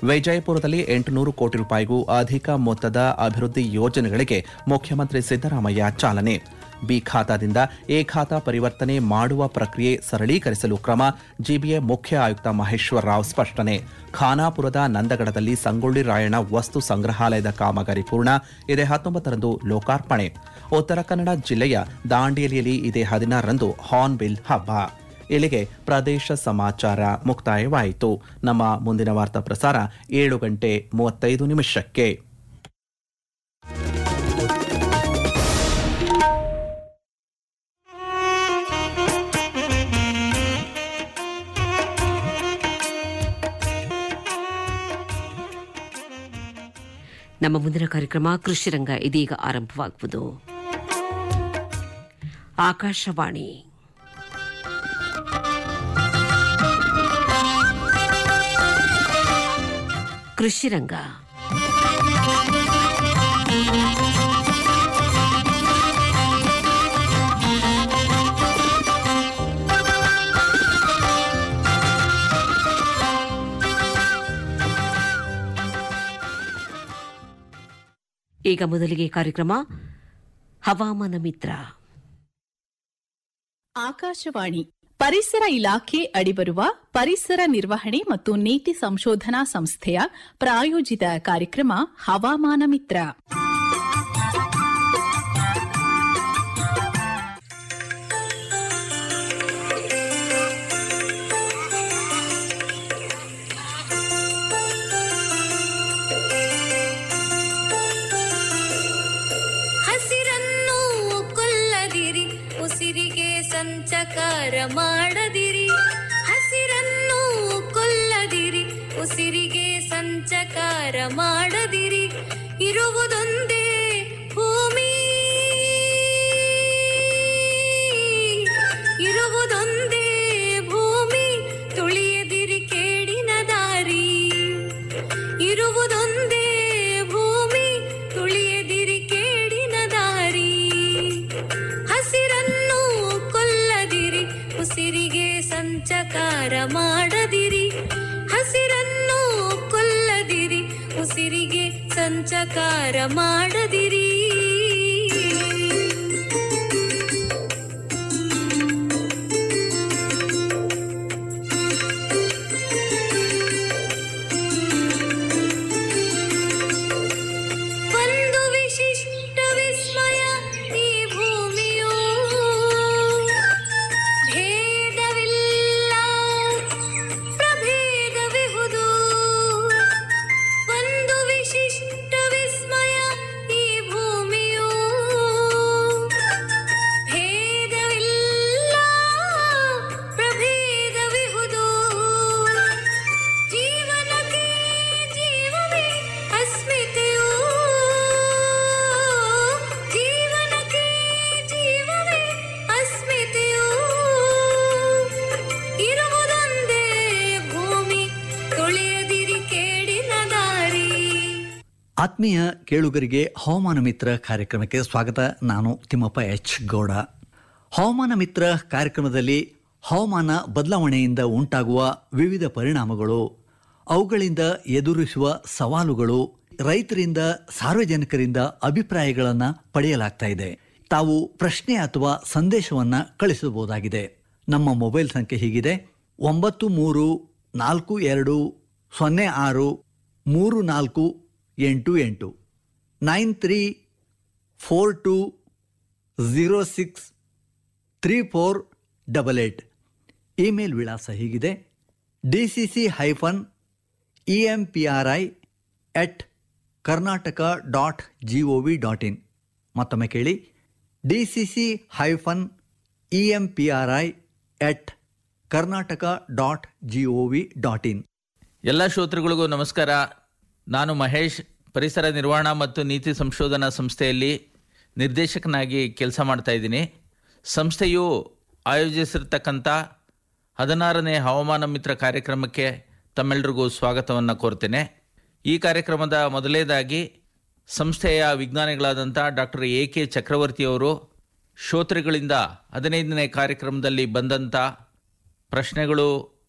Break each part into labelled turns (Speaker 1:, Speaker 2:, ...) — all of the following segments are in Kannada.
Speaker 1: ವಿಜಯಪುರದಲ್ಲಿ ಎಂಟುನೂರು ಕೋಟಿ ರೂಪಾಯಿಗೂ ಅಧಿಕ ಮೊತ್ತದ ಅಭಿವೃದ್ಧಿ ಯೋಜನೆಗಳಿಗೆ ಮುಖ್ಯಮಂತ್ರಿ ಸಿದ್ದರಾಮಯ್ಯ ಚಾಲನೆ ಬಿ ಖಾತಾದಿಂದ ಎ ಖಾತಾ ಪರಿವರ್ತನೆ ಮಾಡುವ ಪ್ರಕ್ರಿಯೆ ಸರಳೀಕರಿಸಲು ಕ್ರಮ ಜಿಬಿಎ ಮುಖ್ಯ ಆಯುಕ್ತ ಮಹೇಶ್ವರ ರಾವ್ ಸ್ಪಷ್ಟನೆ ಖಾನಾಪುರದ ನಂದಗಡದಲ್ಲಿ ಸಂಗೊಳ್ಳಿ ರಾಯಣ್ಣ ವಸ್ತು ಸಂಗ್ರಹಾಲಯದ ಕಾಮಗಾರಿ ಪೂರ್ಣ ಇದೇ ಹತ್ತೊಂಬತ್ತರಂದು ಲೋಕಾರ್ಪಣೆ ಉತ್ತರ ಕನ್ನಡ ಜಿಲ್ಲೆಯ ದಾಂಡೇಲಿಯಲ್ಲಿ ಇದೇ ಹದಿನಾರರಂದು ಹಾರ್ನ್ಬಿಲ್ ಹಬ್ಬ ಇಲ್ಲಿಗೆ ಪ್ರದೇಶ ಸಮಾಚಾರ ಮುಕ್ತಾಯವಾಯಿತು ನಮ್ಮ ಮುಂದಿನ ವಾರ್ತಾ ಪ್ರಸಾರ ಏಳು ಗಂಟೆ ಮೂವತ್ತೈದು ನಿಮಿಷಕ್ಕೆ
Speaker 2: ನಮ್ಮ ಮುಂದಿನ ಕಾರ್ಯಕ್ರಮ ಕೃಷಿರಂಗ ಇದೀಗ ಆರಂಭವಾಗುವುದು ಆಕಾಶವಾಣಿ ಕೃಷಿರಂಗ ಈಗ ಮೊದಲಿಗೆ ಕಾರ್ಯಕ್ರಮ ಹವಾಮಾನ ಮಿತ್ರ
Speaker 3: ಆಕಾಶವಾಣಿ ಪರಿಸರ ಇಲಾಖೆ ಅಡಿಬರುವ ಪರಿಸರ ನಿರ್ವಹಣೆ ಮತ್ತು ನೀತಿ ಸಂಶೋಧನಾ ಸಂಸ್ಥೆಯ ಪ್ರಾಯೋಜಿತ ಕಾರ್ಯಕ್ರಮ ಹವಾಮಾನ ಮಿತ್ರ
Speaker 4: ಹಸಿರನ್ನು ಕೊಲ್ಲದಿರಿ ಉಸಿರಿಗೆ ಸಂಚಕಾರ ಮಾಡದಿರಿ ಹಸಿರನ್ನು ಕೊಲ್ಲದಿರಿ ಉಸಿರಿಗೆ ಸಂಚಕಾರ ಮಾಡದಿರಿ ಇರುವುದೊಂದೇ ಭೂಮಿ ಇರುವುದೊಂದೇ ಭೂಮಿ ತುಳಿಯದಿರಿ ಕೇಡಿನ ದಾರಿ ಇರುವುದೊಂದೇ ಭೂಮಿ ತುಳಿಯದಿರಿ ಕೇಡಿನ ದಾರಿ ಹಸಿರನ್ನು ಕೊಲ್ಲದಿರಿ ಉಸಿರಿಗೆ ಸಂಚಕಾರ ಮಾಡದಿರಿ ಹಸಿರನ್ನು ಕೊಲ್ಲದಿರಿ ಉಸಿರಿಗೆ ಸಂಚಕಾರ ಮಾಡದಿರಿ ಒಂದು ವಿಶಿಷ್ಟ ವಿಸ್ಮಯ ಈ ಭೂಮಿಯು ಭೇದವಿಲ್ಲ ಪ್ರಭೇದವಿಹುದು ಒಂದು ವಿಶಿಷ್ಟ ವಿಸ್ಮಯ ಈ ಭೂಮಿಯು ಭೇದವಿಲ್ಲ ಪ್ರಭೇದವಿಹುದು ಜೀವನಕ್ಕೆ ಜೀವವೇ ಅಸ್ಮಿತೆಯು ಜೀವನಕ್ಕೆ ಜೀವವೇ ಅಸ್ಮಿತೆಯು ಇರುವುದೊಂದೇ ಭೂಮಿ ತುಳಿಯದಿರಿ ಕೇಡಿನ ದಾರಿ
Speaker 5: ಆತ್ಮೀಯ ಕೇಳುಗರಿಗೆ ಹವಾಮಾನ ಮಿತ್ರ ಕಾರ್ಯಕ್ರಮಕ್ಕೆ ಸ್ವಾಗತ ನಾನು ತಿಮ್ಮಪ್ಪ ಎಚ್ ಗೌಡ ಹವಾಮಾನ ಮಿತ್ರ ಕಾರ್ಯಕ್ರಮದಲ್ಲಿ ಹವಾಮಾನ ಬದಲಾವಣೆಯಿಂದ ಉಂಟಾಗುವ ವಿವಿಧ ಪರಿಣಾಮಗಳು ಅವುಗಳಿಂದ ಎದುರಿಸುವ ಸವಾಲುಗಳು ರೈತರಿಂದ ಸಾರ್ವಜನಿಕರಿಂದ ಅಭಿಪ್ರಾಯಗಳನ್ನು ಪಡೆಯಲಾಗ್ತಾ ಇದೆ ತಾವು ಪ್ರಶ್ನೆ ಅಥವಾ ಸಂದೇಶವನ್ನು ಕಳಿಸಬಹುದಾಗಿದೆ ನಮ್ಮ ಮೊಬೈಲ್ ಸಂಖ್ಯೆ ಹೀಗಿದೆ ಒಂಬತ್ತು ಮೂರು ನಾಲ್ಕು ಎರಡು ಸೊನ್ನೆ ಆರು ಮೂರು ನಾಲ್ಕು ಎಂಟು ಎಂಟು nine three four two zero six three four double eight email ವಿಳಾಸ ಹೀಗಿದೆ D C C hyphen E M P R I at Karnataka dot G O V dot in ಮತ್ತೊಮ್ಮೆ ಕೇಳಿ D C C hyphen E M P R I at Karnataka dot G O V dot in
Speaker 6: ಎಲ್ಲ ಶ್ರೋತೃಗಳಿಗೂ ನಮಸ್ಕಾರ ನಾನು ಮಹೇಶ್ ಪರಿಸರ ನಿರ್ವಹಣಾ ಮತ್ತು ನೀತಿ ಸಂಶೋಧನಾ ಸಂಸ್ಥೆಯಲ್ಲಿ ನಿರ್ದೇಶಕನಾಗಿ ಕೆಲಸ ಮಾಡ್ತಾ ಇದ್ದೀನಿ ಸಂಸ್ಥೆಯು ಆಯೋಜಿಸಿರ್ತಕ್ಕಂಥ ಹದಿನಾರನೇ ಹವಾಮಾನ ಮಿತ್ರ ಕಾರ್ಯಕ್ರಮಕ್ಕೆ ತಮ್ಮೆಲ್ಲರಿಗೂ ಸ್ವಾಗತವನ್ನು ಕೋರ್ತೇನೆ ಈ ಕಾರ್ಯಕ್ರಮದ ಮೊದಲನೇದಾಗಿ ಸಂಸ್ಥೆಯ ವಿಜ್ಞಾನಿಗಳಾದಂಥ ಡಾಕ್ಟರ್ ಎ ಕೆ ಚಕ್ರವರ್ತಿಯವರು ಶ್ರೋತೃಗಳಿಂದ ಹದಿನೈದನೇ ಕಾರ್ಯಕ್ರಮದಲ್ಲಿ ಬಂದಂಥ ಪ್ರಶ್ನೆಗಳು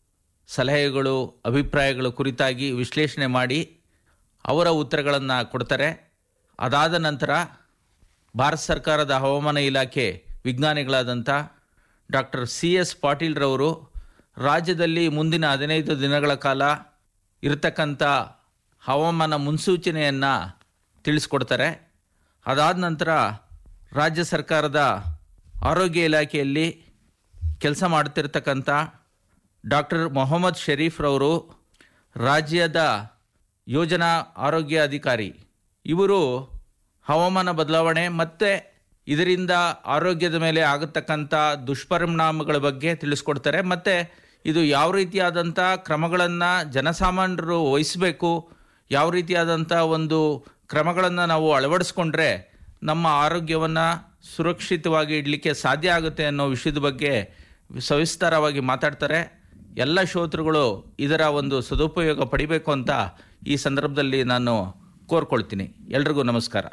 Speaker 6: ಸಲಹೆಗಳು ಅಭಿಪ್ರಾಯಗಳು ಕುರಿತಾಗಿ ವಿಶ್ಲೇಷಣೆ ಮಾಡಿ ಅವರ ಉತ್ತರಗಳನ್ನು ಕೊಡ್ತಾರೆ ಅದಾದ ನಂತರ ಭಾರತ ಸರ್ಕಾರದ ಹವಾಮಾನ ಇಲಾಖೆ ವಿಜ್ಞಾನಿಗಳಾದಂಥ ಡಾಕ್ಟರ್ ಸಿ ಎಸ್ ಪಾಟೀಲ್ರವರು ರಾಜ್ಯದಲ್ಲಿ ಮುಂದಿನ ಹದಿನೈದು ದಿನಗಳ ಕಾಲ ಇರತಕ್ಕಂಥ ಹವಾಮಾನ ಮುನ್ಸೂಚನೆಯನ್ನು ತಿಳಿಸ್ಕೊಡ್ತಾರೆ ಅದಾದ ನಂತರ ರಾಜ್ಯ ಸರ್ಕಾರದ ಆರೋಗ್ಯ ಇಲಾಖೆಯಲ್ಲಿ ಕೆಲಸ ಮಾಡ್ತಿರ್ತಕ್ಕಂಥ ಡಾಕ್ಟರ್ ಮೊಹಮ್ಮದ್ ಶರೀಫ್ರವರು ರಾಜ್ಯದ ಯೋಜನಾ ಆರೋಗ್ಯ ಅಧಿಕಾರಿ ಇವರು ಹವಾಮಾನ ಬದಲಾವಣೆ ಮತ್ತು ಇದರಿಂದ ಆರೋಗ್ಯದ ಮೇಲೆ ಆಗತಕ್ಕಂಥ ದುಷ್ಪರಿಣಾಮಗಳ ಬಗ್ಗೆ ತಿಳಿಸ್ಕೊಡ್ತಾರೆ ಮತ್ತು ಇದು ಯಾವ ರೀತಿಯಾದಂಥ ಕ್ರಮಗಳನ್ನು ಜನಸಾಮಾನ್ಯರು ವಹಿಸಬೇಕು ಯಾವ ರೀತಿಯಾದಂಥ ಒಂದು ಕ್ರಮಗಳನ್ನು ನಾವು ಅಳವಡಿಸ್ಕೊಂಡ್ರೆ ನಮ್ಮ ಆರೋಗ್ಯವನ್ನು ಸುರಕ್ಷಿತವಾಗಿ ಇಡಲಿಕ್ಕೆ ಸಾಧ್ಯ ಆಗುತ್ತೆ ಅನ್ನೋ ವಿಷಯದ ಬಗ್ಗೆ ಸವಿಸ್ತಾರವಾಗಿ ಮಾತಾಡ್ತಾರೆ ಎಲ್ಲ ಶ್ರೋತೃಗಳು ಇದರ ಒಂದು ಸದುಪಯೋಗ ಪಡಿಬೇಕು ಅಂತ ಈ ಸಂದರ್ಭದಲ್ಲಿ ನಾನು ಕೋರ್ಕೊಳ್ತೀನಿ ಎಲ್ರಿಗೂ ನಮಸ್ಕಾರ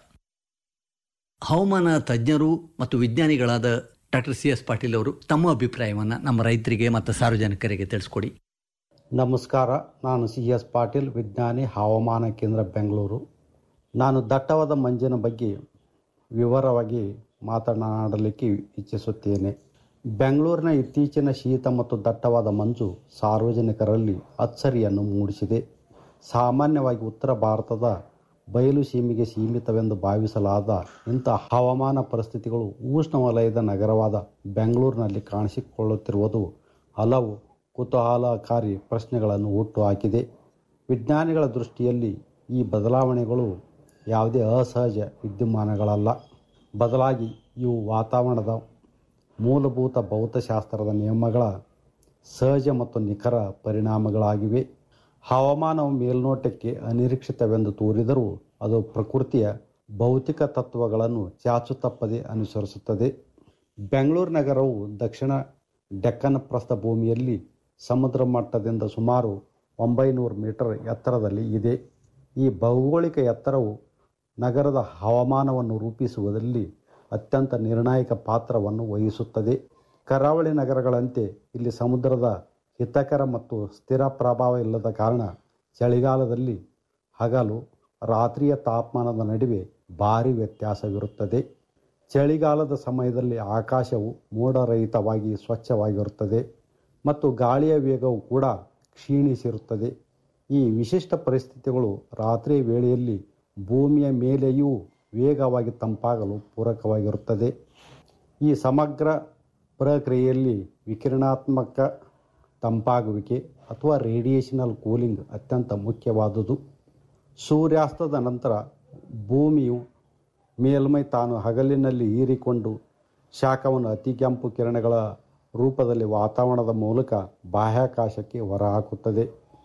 Speaker 5: ಹವಾಮಾನ ತಜ್ಞರು ಮತ್ತು ವಿಜ್ಞಾನಿಗಳಾದ ಡಾಕ್ಟರ್ ಸಿ ಎಸ್ ಪಾಟೀಲ್ ಅವರು ತಮ್ಮ ಅಭಿಪ್ರಾಯವನ್ನು ನಮ್ಮ ರೈತರಿಗೆ ಮತ್ತು ಸಾರ್ವಜನಿಕರಿಗೆ ತಿಳಿಸ್ಕೊಡಿ
Speaker 7: ನಮಸ್ಕಾರ ನಾನು ಸಿ ಎಸ್ ಪಾಟೀಲ್ ವಿಜ್ಞಾನಿ ಹವಾಮಾನ ಕೇಂದ್ರ ಬೆಂಗಳೂರು ನಾನು ದಟ್ಟವಾದ ಮಂಜಿನ ಬಗ್ಗೆ ವಿವರವಾಗಿ ಮಾತನಾಡಲಿಕ್ಕೆ ಇಚ್ಛಿಸುತ್ತೇನೆ ಬೆಂಗಳೂರಿನ ಇತ್ತೀಚಿನ ಶೀತ ಮತ್ತು ದಟ್ಟವಾದ ಮಂಜು ಸಾರ್ವಜನಿಕರಲ್ಲಿ ಅಚ್ಚರಿಯನ್ನು ಮೂಡಿಸಿದೆ ಸಾಮಾನ್ಯವಾಗಿ ಉತ್ತರ ಭಾರತದ ಬಯಲು ಸೀಮೆಗೆ ಸೀಮಿತವೆಂದು ಭಾವಿಸಲಾದ ಇಂಥ ಹವಾಮಾನ ಪರಿಸ್ಥಿತಿಗಳು ಉಷ್ಣವಲಯದ ನಗರವಾದ ಬೆಂಗಳೂರಿನಲ್ಲಿ ಕಾಣಿಸಿಕೊಳ್ಳುತ್ತಿರುವುದು ಹಲವು ಕುತೂಹಲಕಾರಿ ಪ್ರಶ್ನೆಗಳನ್ನು ಹುಟ್ಟುಹಾಕಿದೆ ವಿಜ್ಞಾನಿಗಳ ದೃಷ್ಟಿಯಲ್ಲಿ ಈ ಬದಲಾವಣೆಗಳು ಯಾವುದೇ ಅಸಹಜ ವಿದ್ಯಮಾನಗಳಲ್ಲ ಬದಲಾಗಿ ಇವು ವಾತಾವರಣದ ಮೂಲಭೂತ ಭೌತಶಾಸ್ತ್ರದ ನಿಯಮಗಳ ಸಹಜ ಮತ್ತು ನಿಖರ ಪರಿಣಾಮಗಳಾಗಿವೆ ಹವಾಮಾನವು ಮೇಲ್ನೋಟಕ್ಕೆ ಅನಿರೀಕ್ಷಿತವೆಂದು ತೋರಿದರೂ ಅದು ಪ್ರಕೃತಿಯ ಭೌತಿಕ ತತ್ವಗಳನ್ನು ಚಾಚು ತಪ್ಪದೆ ಅನುಸರಿಸುತ್ತದೆ ಬೆಂಗಳೂರು ನಗರವು ದಕ್ಷಿಣ ಡೆಕ್ಕನ್ ಪ್ರಸ್ಥಭೂಮಿಯಲ್ಲಿ ಸಮುದ್ರ ಮಟ್ಟದಿಂದ ಸುಮಾರು ಒಂಬೈನೂರು ಮೀಟರ್ ಎತ್ತರದಲ್ಲಿ ಇದೆ ಈ ಭೌಗೋಳಿಕ ಎತ್ತರವು ನಗರದ ಹವಾಮಾನವನ್ನು ರೂಪಿಸುವುದರಲ್ಲಿ ಅತ್ಯಂತ ನಿರ್ಣಾಯಕ ಪಾತ್ರವನ್ನು ವಹಿಸುತ್ತದೆ ಕರಾವಳಿ ನಗರಗಳಂತೆ ಇಲ್ಲಿ ಸಮುದ್ರದ ಹಿತಕರ ಮತ್ತು ಸ್ಥಿರ ಪ್ರಭಾವ ಇಲ್ಲದ ಕಾರಣ ಚಳಿಗಾಲದಲ್ಲಿ ಹಗಲು ರಾತ್ರಿಯ ತಾಪಮಾನದ ನಡುವೆ ಭಾರಿ ವ್ಯತ್ಯಾಸವಿರುತ್ತದೆ ಚಳಿಗಾಲದ ಸಮಯದಲ್ಲಿ ಆಕಾಶವು ಮೋಡರಹಿತವಾಗಿ ಸ್ವಚ್ಛವಾಗಿರುತ್ತದೆ ಮತ್ತು ಗಾಳಿಯ ವೇಗವು ಕೂಡ ಕ್ಷೀಣಿಸಿರುತ್ತದೆ ಈ ವಿಶಿಷ್ಟ ಪರಿಸ್ಥಿತಿಗಳು ರಾತ್ರಿ ವೇಳೆಯಲ್ಲಿ ಭೂಮಿಯ ಮೇಲೆಯೂ ವೇಗವಾಗಿ ತಂಪಾಗಲು ಪೂರಕವಾಗಿರುತ್ತದೆ ಈ ಸಮಗ್ರ ಪ್ರಕ್ರಿಯೆಯಲ್ಲಿ ವಿಕಿರಣಾತ್ಮಕ ತಂಪಾಗುವಿಕೆ ಅಥವಾ ರೇಡಿಯೇಷನಲ್ ಕೂಲಿಂಗ್ ಅತ್ಯಂತ ಮುಖ್ಯವಾದುದು ಸೂರ್ಯಾಸ್ತದ ನಂತರ ಭೂಮಿಯು ಮೇಲ್ಮೈ ತಾನು ಹಗಲಿನಲ್ಲಿ ಹೀರಿಕೊಂಡು ಶಾಖವನ್ನು ಅತಿ ಕೆಂಪು ಕಿರಣಗಳ ರೂಪದಲ್ಲಿ ವಾತಾವರಣದ ಮೂಲಕ ಬಾಹ್ಯಾಕಾಶಕ್ಕೆ ಹೊರಹಾಕುತ್ತದೆ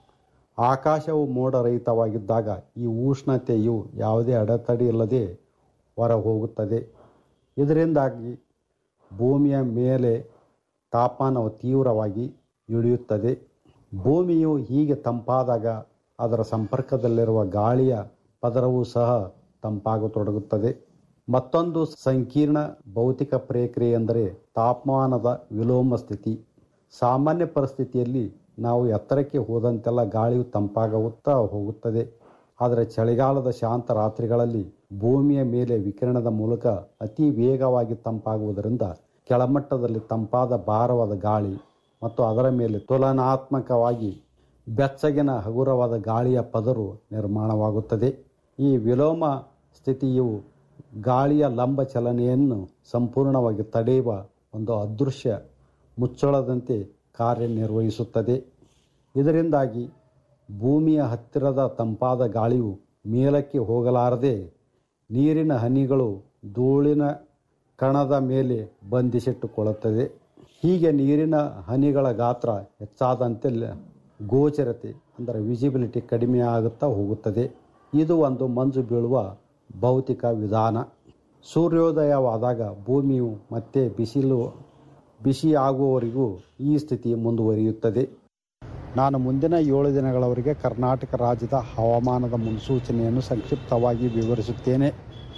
Speaker 7: ಆಕಾಶವು ಮೋಡರಹಿತವಾಗಿದ್ದಾಗ ಈ ಉಷ್ಣತೆಯು ಯಾವುದೇ ಅಡೆತಡೆ ಇಲ್ಲದೆ ಹೊರ ಹೋಗುತ್ತದೆ ಇದರಿಂದಾಗಿ ಭೂಮಿಯ ಮೇಲೆ ತಾಪಮಾನವು ತೀವ್ರವಾಗಿ ಇಳಿಯುತ್ತದೆ ಭೂಮಿಯು ಹೀಗೆ ತಂಪಾದಾಗ ಅದರ ಸಂಪರ್ಕದಲ್ಲಿರುವ ಗಾಳಿಯ ಪದರವೂ ಸಹ ತಂಪಾಗತೊಡಗುತ್ತದೆ ಮತ್ತೊಂದು ಸಂಕೀರ್ಣ ಭೌತಿಕ ಪ್ರಕ್ರಿಯೆ ಎಂದರೆ ತಾಪಮಾನದ ವಿಲೋಮ ಸ್ಥಿತಿ ಸಾಮಾನ್ಯ ಪರಿಸ್ಥಿತಿಯಲ್ಲಿ ನಾವು ಎತ್ತರಕ್ಕೆ ಹೋದಂತೆಲ್ಲ ಗಾಳಿಯು ತಂಪಾಗುತ್ತಾ ಹೋಗುತ್ತದೆ ಆದರೆ ಚಳಿಗಾಲದ ಶಾಂತ ರಾತ್ರಿಗಳಲ್ಲಿ ಭೂಮಿಯ ಮೇಲೆ ವಿಕಿರಣದ ಮೂಲಕ ಅತಿ ವೇಗವಾಗಿ ತಂಪಾಗುವುದರಿಂದ ಕೆಳಮಟ್ಟದಲ್ಲಿ ತಂಪಾದ ಭಾರವಾದ ಗಾಳಿ ಮತ್ತು ಅದರ ಮೇಲೆ ತುಲನಾತ್ಮಕವಾಗಿ ಬೆಚ್ಚಗಿನ ಹಗುರವಾದ ಗಾಳಿಯ ಪದರು ನಿರ್ಮಾಣವಾಗುತ್ತದೆ ಈ ವಿಲೋಮ ಸ್ಥಿತಿಯು ಗಾಳಿಯ ಲಂಬ ಚಲನೆಯನ್ನು ಸಂಪೂರ್ಣವಾಗಿ ತಡೆಯುವ ಒಂದು ಅದೃಶ್ಯ ಮುಚ್ಚಳದಂತೆ ಕಾರ್ಯನಿರ್ವಹಿಸುತ್ತದೆ ಇದರಿಂದಾಗಿ ಭೂಮಿಯ ಹತ್ತಿರದ ತಂಪಾದ ಗಾಳಿಯು ಮೇಲಕ್ಕೆ ಹೋಗಲಾರದೆ ನೀರಿನ ಹನಿಗಳು ಧೂಳಿನ ಕಣದ ಮೇಲೆ ಬಂಧಿಸಿಟ್ಟುಕೊಳ್ಳುತ್ತದೆ ಹೀಗೆ ನೀರಿನ ಹನಿಗಳ ಗಾತ್ರ ಹೆಚ್ಚಾದಂತೆ ಲ- ಗೋಚರತೆ ಅಂದರೆ ವಿಸಿಬಿಲಿಟಿ ಕಡಿಮೆ ಆಗುತ್ತಾ ಹೋಗುತ್ತದೆ ಇದು ಒಂದು ಮಂಜು ಬೀಳುವ ಭೌತಿಕ ವಿಧಾನ ಸೂರ್ಯೋದಯವಾದಾಗ ಭೂಮಿಯು ಮತ್ತೆ ಬಿಸಿಲು ಬಿಸಿ ಆಗುವವರೆಗೂ ಈ ಸ್ಥಿತಿ ಮುಂದುವರಿಯುತ್ತದೆ ನಾನು ಮುಂದಿನ ಏಳು ದಿನಗಳವರೆಗೆ ಕರ್ನಾಟಕ ರಾಜ್ಯದ ಹವಾಮಾನದ ಮುನ್ಸೂಚನೆಯನ್ನು ಸಂಕ್ಷಿಪ್ತವಾಗಿ ವಿವರಿಸುತ್ತೇನೆ